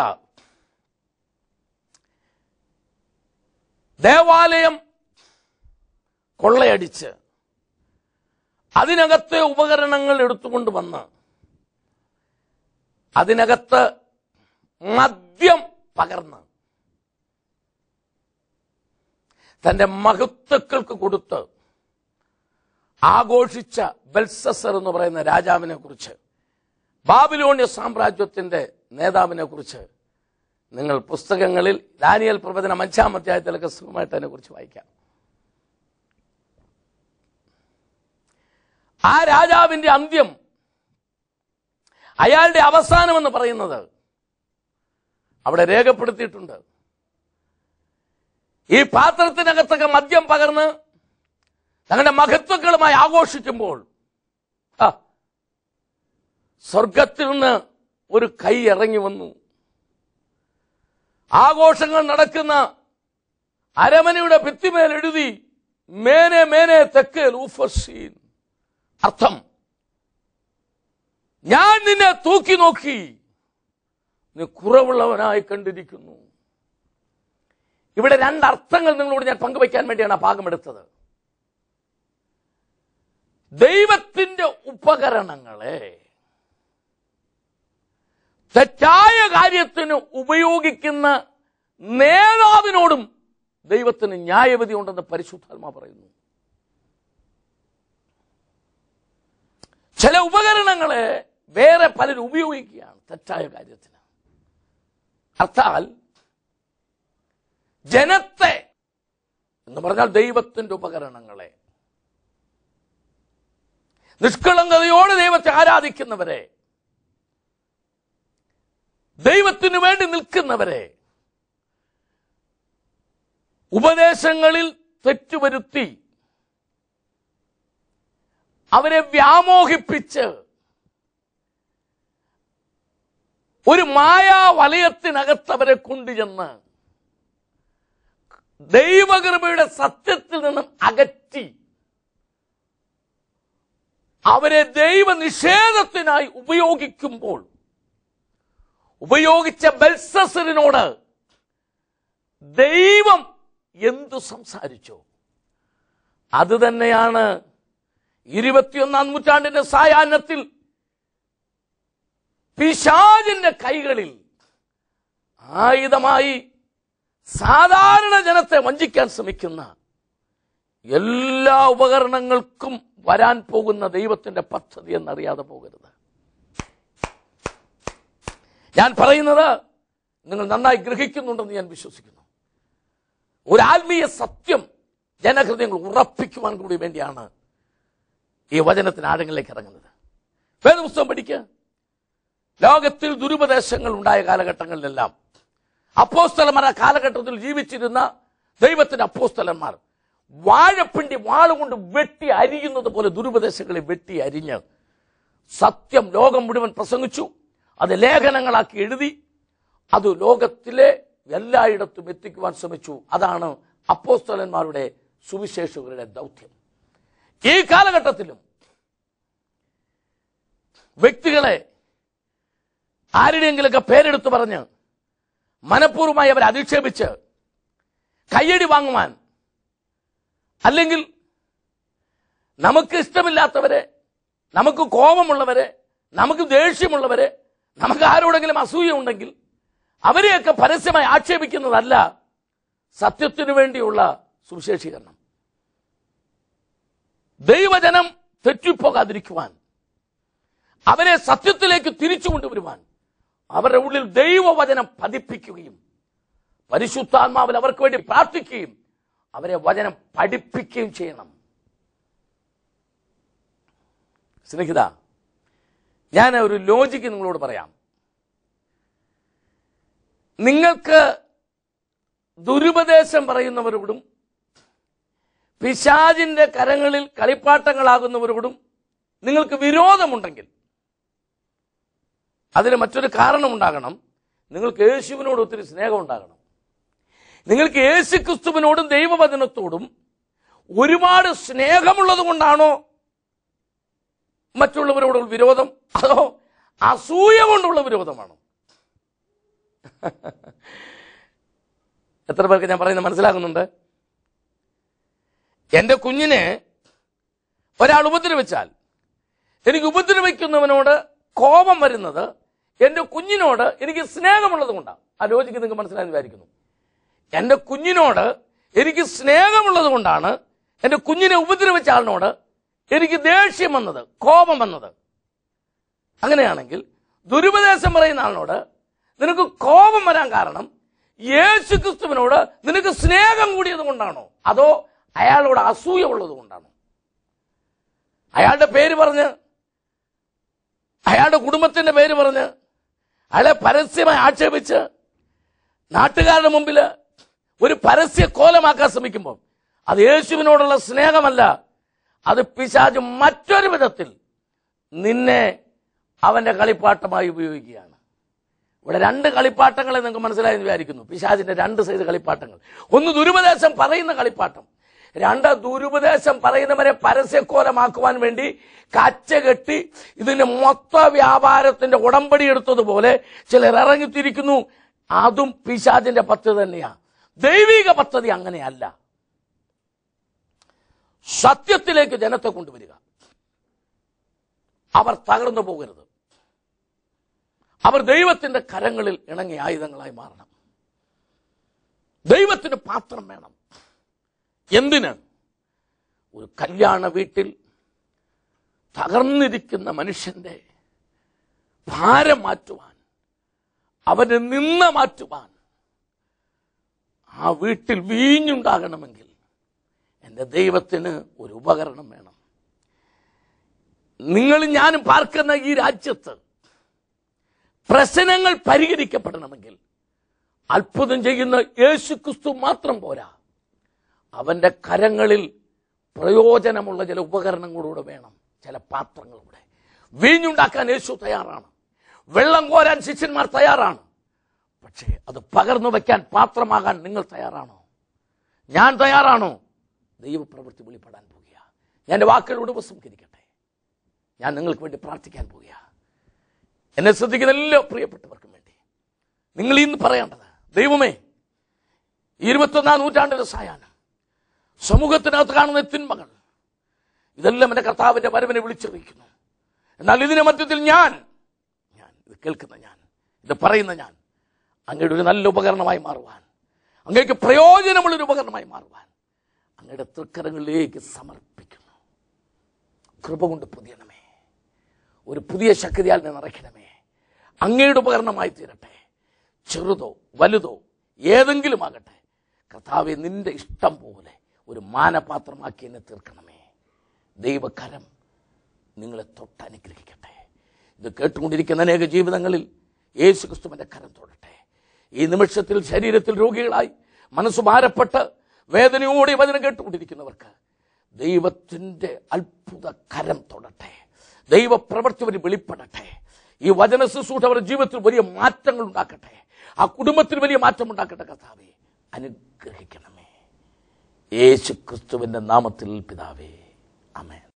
ദേവാലയം കൊള്ളയടിച്ച് അതിനകത്തെ ഉപകരണങ്ങൾ എടുത്തുകൊണ്ട് വന്ന് അതിനകത്ത് മദ്യം പകർന്ന് തന്റെ മഹത്വക്കൾക്ക് കൊടുത്ത് ആഘോഷിച്ച ബെൽസസർ എന്ന് പറയുന്ന രാജാവിനെ കുറിച്ച് ബാബിലോണ്യ സാമ്രാജ്യത്തിന്റെ നേതാവിനെ കുറിച്ച് നിങ്ങൾ പുസ്തകങ്ങളിൽ ദാനിയൽ പ്രവചനം അഞ്ചാം അധ്യായത്തിലൊക്കെ സുഖമായിട്ട് അതിനെ കുറിച്ച് വായിക്കാം ആ രാജാവിന്റെ അന്ത്യം അയാളുടെ അവസാനം എന്ന് പറയുന്നത് അവിടെ രേഖപ്പെടുത്തിയിട്ടുണ്ട് ഈ പാത്രത്തിനകത്തൊക്കെ മദ്യം പകർന്ന് തങ്ങളുടെ മഹത്വങ്ങളുമായി ആഘോഷിക്കുമ്പോൾ ആ, സ്വർഗത്തിൽ നിന്ന് ഒരു കൈ ഇറങ്ങി വന്നു ആഘോഷങ്ങൾ നടക്കുന്ന അരമനയുടെ ഭിത്തിമേൽ എഴുതി മേനെ മേനെ തെക്കേ ലൂഫർഷീൻ അർത്ഥം ഞാൻ നിന്നെ തൂക്കി നോക്കി നീ കുറവുള്ളവനായി കണ്ടിരിക്കുന്നു ഇവിടെ രണ്ടർത്ഥങ്ങൾ നിങ്ങളോട് ഞാൻ പങ്കുവയ്ക്കാൻ വേണ്ടിയാണ് ആ ഭാഗം എടുത്തത് ദൈവത്തിന്റെ ഉപകരണങ്ങളെ തെറ്റായ കാര്യത്തിന് ഉപയോഗിക്കുന്ന നേതാവിനോടും ദൈവത്തിന് ന്യായവിധി ഉണ്ടെന്ന് പരിശുദ്ധാത്മാ പറയുന്നു ചില ഉപകരണങ്ങളെ വേറെ പലരും ഉപയോഗിക്കുകയാണ് തെറ്റായ കാര്യത്തിന് അർത്ഥാൽ ജനത്തെ എന്ന് പറഞ്ഞാൽ ദൈവത്തിന്റെ ഉപകരണങ്ങളെ നിഷ്കളങ്കതയോടെ ദൈവത്തെ ആരാധിക്കുന്നവരെ ദൈവത്തിനു വേണ്ടി നിൽക്കുന്നവരെ ഉപദേശങ്ങളിൽ തെറ്റുവരുത്തി അവരെ വ്യാമോഹിപ്പിച്ച് ഒരു മായാ വലയത്തിനകത്ത് അവരെ കൊണ്ടുചെന്ന് ദൈവകൃപയുടെ സത്യത്തിൽ നിന്നും അകറ്റി അവരെ ദൈവനിഷേധത്തിനായി ഉപയോഗിക്കുമ്പോൾ ഉപയോഗിച്ച ബെൽസസറിനോട് ദൈവം എന്തു സംസാരിച്ചോ അത് തന്നെയാണ് ഇരുപത്തിയൊന്നാം നൂറ്റാണ്ടിന്റെ സായാഹ്നത്തിൽ പിശാജിന്റെ കൈകളിൽ ആയുധമായി സാധാരണ ജനത്തെ വഞ്ചിക്കാൻ ശ്രമിക്കുന്ന എല്ലാ ഉപകരണങ്ങൾക്കും വരാൻ പോകുന്ന ദൈവത്തിന്റെ പദ്ധതി എന്നറിയാതെ പോകരുത് ഞാൻ പറയുന്നത് നിങ്ങൾ നന്നായി ഗ്രഹിക്കുന്നുണ്ടെന്ന് ഞാൻ വിശ്വസിക്കുന്നു ഒരു ആത്മീയ സത്യം ജനഹൃദയങ്ങൾ ഉറപ്പിക്കുവാൻ കൂടി വേണ്ടിയാണ് ഈ വചനത്തിന് ആഴങ്ങളിലേക്ക് ഇറങ്ങുന്നത് വേദപുസ്തകം പഠിക്കുക ലോകത്തിൽ ദുരുപദേശങ്ങൾ ഉണ്ടായ കാലഘട്ടങ്ങളിലെല്ലാം അപ്പോസ്തലന്മാർ ആ കാലഘട്ടത്തിൽ ജീവിച്ചിരുന്ന ദൈവത്തിന്റെ അപ്പോസ്തലന്മാർ വാഴപ്പിണ്ടി വാളുകൊണ്ട് വെട്ടി അരിയുന്നത് പോലെ ദുരുപദേശങ്ങളെ വെട്ടി അരിഞ്ഞ് സത്യം ലോകം മുഴുവൻ പ്രസംഗിച്ചു അത് ലേഖനങ്ങളാക്കി എഴുതി അത് ലോകത്തിലെ എല്ലായിടത്തും എത്തിക്കുവാൻ ശ്രമിച്ചു അതാണ് അപ്പോസ്തലന്മാരുടെ സുവിശേഷകരുടെ ദൗത്യം ഈ കാലഘട്ടത്തിലും വ്യക്തികളെ ആരുടെയെങ്കിലൊക്കെ പേരെടുത്ത് പറഞ്ഞ് മനഃപൂർവ്വമായി അവരെ അധിക്ഷേപിച്ച് കയ്യടി വാങ്ങുവാൻ അല്ലെങ്കിൽ നമുക്ക് ഇഷ്ടമില്ലാത്തവരെ നമുക്ക് കോപമുള്ളവരെ നമുക്ക് ദേഷ്യമുള്ളവരെ നമുക്ക് ആരോടെങ്കിലും അസൂയ ഉണ്ടെങ്കിൽ അവരെയൊക്കെ പരസ്യമായി ആക്ഷേപിക്കുന്നതല്ല സത്യത്തിനു വേണ്ടിയുള്ള സുവിശേഷീകരണം ദൈവജനം തെറ്റിപ്പോകാതിരിക്കുവാൻ അവരെ സത്യത്തിലേക്ക് തിരിച്ചു കൊണ്ടുവരുവാൻ അവരുടെ ഉള്ളിൽ ദൈവവചനം പതിപ്പിക്കുകയും പരിശുദ്ധാത്മാവിൽ അവർക്ക് വേണ്ടി പ്രാർത്ഥിക്കുകയും അവരെ വചനം പഠിപ്പിക്കുകയും ചെയ്യണം സ്നേഹിത ഞാൻ ഒരു ലോജിക്ക് നിങ്ങളോട് പറയാം നിങ്ങൾക്ക് ദുരുപദേശം പറയുന്നവരോടും പിശാജിന്റെ കരങ്ങളിൽ കളിപ്പാട്ടങ്ങളാകുന്നവരോടും നിങ്ങൾക്ക് വിരോധമുണ്ടെങ്കിൽ അതിന് മറ്റൊരു കാരണമുണ്ടാകണം നിങ്ങൾക്ക് യേശുവിനോട് ഒത്തിരി സ്നേഹം ഉണ്ടാകണം നിങ്ങൾക്ക് യേശു ക്രിസ്തുവിനോടും ദൈവവചനത്തോടും ഒരുപാട് സ്നേഹമുള്ളത് കൊണ്ടാണോ മറ്റുള്ളവരോടുള്ള വിരോധം അതോ അസൂയ കൊണ്ടുള്ള വിരോധമാണോ എത്ര പേർക്ക് ഞാൻ പറയുന്നത് മനസ്സിലാകുന്നുണ്ട് എന്റെ കുഞ്ഞിനെ ഒരാൾ ഉപദ്രവിച്ചാൽ എനിക്ക് ഉപദ്രവിക്കുന്നവനോട് കോപം വരുന്നത് എന്റെ കുഞ്ഞിനോട് എനിക്ക് സ്നേഹമുള്ളത് കൊണ്ടാണ് ആ ലോജിക്ക് നിങ്ങൾക്ക് മനസ്സിലായെന്ന് വിചാരിക്കുന്നു എന്റെ കുഞ്ഞിനോട് എനിക്ക് സ്നേഹമുള്ളത് കൊണ്ടാണ് എന്റെ കുഞ്ഞിനെ ഉപദ്രവിച്ച ആളിനോട് എനിക്ക് ദേഷ്യം വന്നത് കോപം വന്നത് അങ്ങനെയാണെങ്കിൽ ദുരുപദേശം പറയുന്ന ആളിനോട് നിനക്ക് കോപം വരാൻ കാരണം യേശു ക്രിസ്തുവിനോട് നിനക്ക് സ്നേഹം കൂടിയത് കൊണ്ടാണോ അതോ അയാളോട് അസൂയ ഉള്ളത് കൊണ്ടാണോ അയാളുടെ പേര് പറഞ്ഞ് അയാളുടെ കുടുംബത്തിന്റെ പേര് പറഞ്ഞ് അയാളെ പരസ്യമായി ആക്ഷേപിച്ച് നാട്ടുകാരുടെ മുമ്പിൽ ഒരു പരസ്യ കോലമാക്കാൻ ശ്രമിക്കുമ്പോൾ അത് യേശുവിനോടുള്ള സ്നേഹമല്ല അത് പിശാജ് മറ്റൊരു വിധത്തിൽ നിന്നെ അവന്റെ കളിപ്പാട്ടമായി ഉപയോഗിക്കുകയാണ് ഇവിടെ രണ്ട് കളിപ്പാട്ടങ്ങളെ നിങ്ങൾക്ക് മനസ്സിലായെന്ന് വിചാരിക്കുന്നു പിശാജിന്റെ രണ്ട് സൈസ് കളിപ്പാട്ടങ്ങൾ ഒന്ന് ദുരുപദേശം പറയുന്ന കളിപ്പാട്ടം രണ്ട് ദുരുപദേശം പറയുന്നവരെ പരസ്യക്കോലമാക്കുവാൻ വേണ്ടി കച്ച കെട്ടി ഇതിന്റെ മൊത്ത വ്യാപാരത്തിന്റെ ഉടമ്പടി എടുത്തതുപോലെ ചിലർ ഇറങ്ങിത്തിരിക്കുന്നു അതും പിശാജിന്റെ പദ്ധതി തന്നെയാണ് ദൈവിക പദ്ധതി അങ്ങനെയല്ല സത്യത്തിലേക്ക് ജനത്തെ കൊണ്ടുവരിക അവർ തകർന്നു പോകരുത് അവർ ദൈവത്തിന്റെ കരങ്ങളിൽ ഇണങ്ങിയ ആയുധങ്ങളായി മാറണം ദൈവത്തിന് പാത്രം വേണം എന്തിന് ഒരു കല്യാണ വീട്ടിൽ തകർന്നിരിക്കുന്ന മനുഷ്യന്റെ ഭാരം മാറ്റുവാൻ അവന് നിന്ന മാറ്റുവാൻ ആ വീട്ടിൽ വീഞ്ഞുണ്ടാകണമെങ്കിൽ എൻ്റെ ദൈവത്തിന് ഒരു ഉപകരണം വേണം നിങ്ങൾ ഞാനും പാർക്കുന്ന ഈ രാജ്യത്ത് പ്രശ്നങ്ങൾ പരിഹരിക്കപ്പെടണമെങ്കിൽ അത്ഭുതം ചെയ്യുന്ന യേശു ക്രിസ്തു മാത്രം പോരാ അവന്റെ കരങ്ങളിൽ പ്രയോജനമുള്ള ചില ഉപകരണങ്ങളൂടെ വേണം ചില പാത്രങ്ങളൂടെ വീഞ്ഞുണ്ടാക്കാൻ യേശു തയ്യാറാണ് വെള്ളം കോരാൻ ശിഷ്യന്മാർ തയ്യാറാണ് പക്ഷേ അത് പകർന്നു വയ്ക്കാൻ പാത്രമാകാൻ നിങ്ങൾ തയ്യാറാണോ ഞാൻ തയ്യാറാണോ ദൈവപ്രവൃത്തി വെളിപ്പെടാൻ പോകുക ഞാൻ എൻ്റെ വാക്കുകളോട് ഉപസംഹരിക്കട്ടെ ഞാൻ നിങ്ങൾക്ക് വേണ്ടി പ്രാർത്ഥിക്കാൻ പോകുക എന്നെ ശ്രദ്ധിക്കുന്ന എല്ലാ പ്രിയപ്പെട്ടവർക്കും വേണ്ടി നിങ്ങൾ ഇന്ന് പറയേണ്ടത് ദൈവമേ ഈ ഇരുപത്തൊന്നാം നൂറ്റാണ്ടിലെ സായാഹ്നം സമൂഹത്തിനകത്ത് കാണുന്ന തിന്മകൾ ഇതെല്ലാം എൻ്റെ കർത്താവിന്റെ വരവിനെ വിളിച്ചറിയിക്കുന്നു എന്നാൽ ഇതിന്റെ മധ്യത്തിൽ ഞാൻ ഞാൻ ഇത് കേൾക്കുന്ന ഞാൻ ഇത് പറയുന്ന ഞാൻ അങ്ങയുടെ ഒരു നല്ല ഉപകരണമായി മാറുവാൻ അങ്ങേക്ക് പ്രയോജനമുള്ള ഒരു ഉപകരണമായി മാറുവാൻ അങ്ങയുടെ തൃക്കരങ്ങളിലേക്ക് സമർപ്പിക്കുന്നു കൃപ കൊണ്ട് പുതിയണമേ ഒരു പുതിയ ശക്തിയാൽ ഞാൻ നിറയ്ക്കണമേ അങ്ങയുടെ ഉപകരണമായി തീരട്ടെ ചെറുതോ വലുതോ ഏതെങ്കിലും ആകട്ടെ കർത്താവെ നിന്റെ ഇഷ്ടം പോലെ ഒരു മാനപാത്രമാക്കി എന്നെ തീർക്കണമേ ദൈവകരം നിങ്ങളെ തൊട്ടനുഗ്രഹിക്കട്ടെ ഇത് കേട്ടുകൊണ്ടിരിക്കുന്ന അനേക ജീവിതങ്ങളിൽ യേശു ക്രിസ്തുവിന്റെ കരം തൊടട്ടെ ഈ നിമിഷത്തിൽ ശരീരത്തിൽ രോഗികളായി മനസ്സ് ഭാരപ്പെട്ട് വേദനയോടെ ഈ വചനം കേട്ടുകൊണ്ടിരിക്കുന്നവർക്ക് ദൈവത്തിന്റെ അത്ഭുത കരം തൊടട്ടെ ദൈവപ്രവൃത്തി വഴി വെളിപ്പെടട്ടെ ഈ വചന ശുശ്രൂഷ അവരുടെ ജീവിതത്തിൽ വലിയ മാറ്റങ്ങൾ ഉണ്ടാക്കട്ടെ ആ കുടുംബത്തിൽ വലിയ മാറ്റം ഉണ്ടാക്കട്ടെ കർത്താവെ അനുഗ്രഹിക്കണമേ യേശു ക്രിസ്തുവിന്റെ നാമത്തിൽ പിതാവേ അമേൻ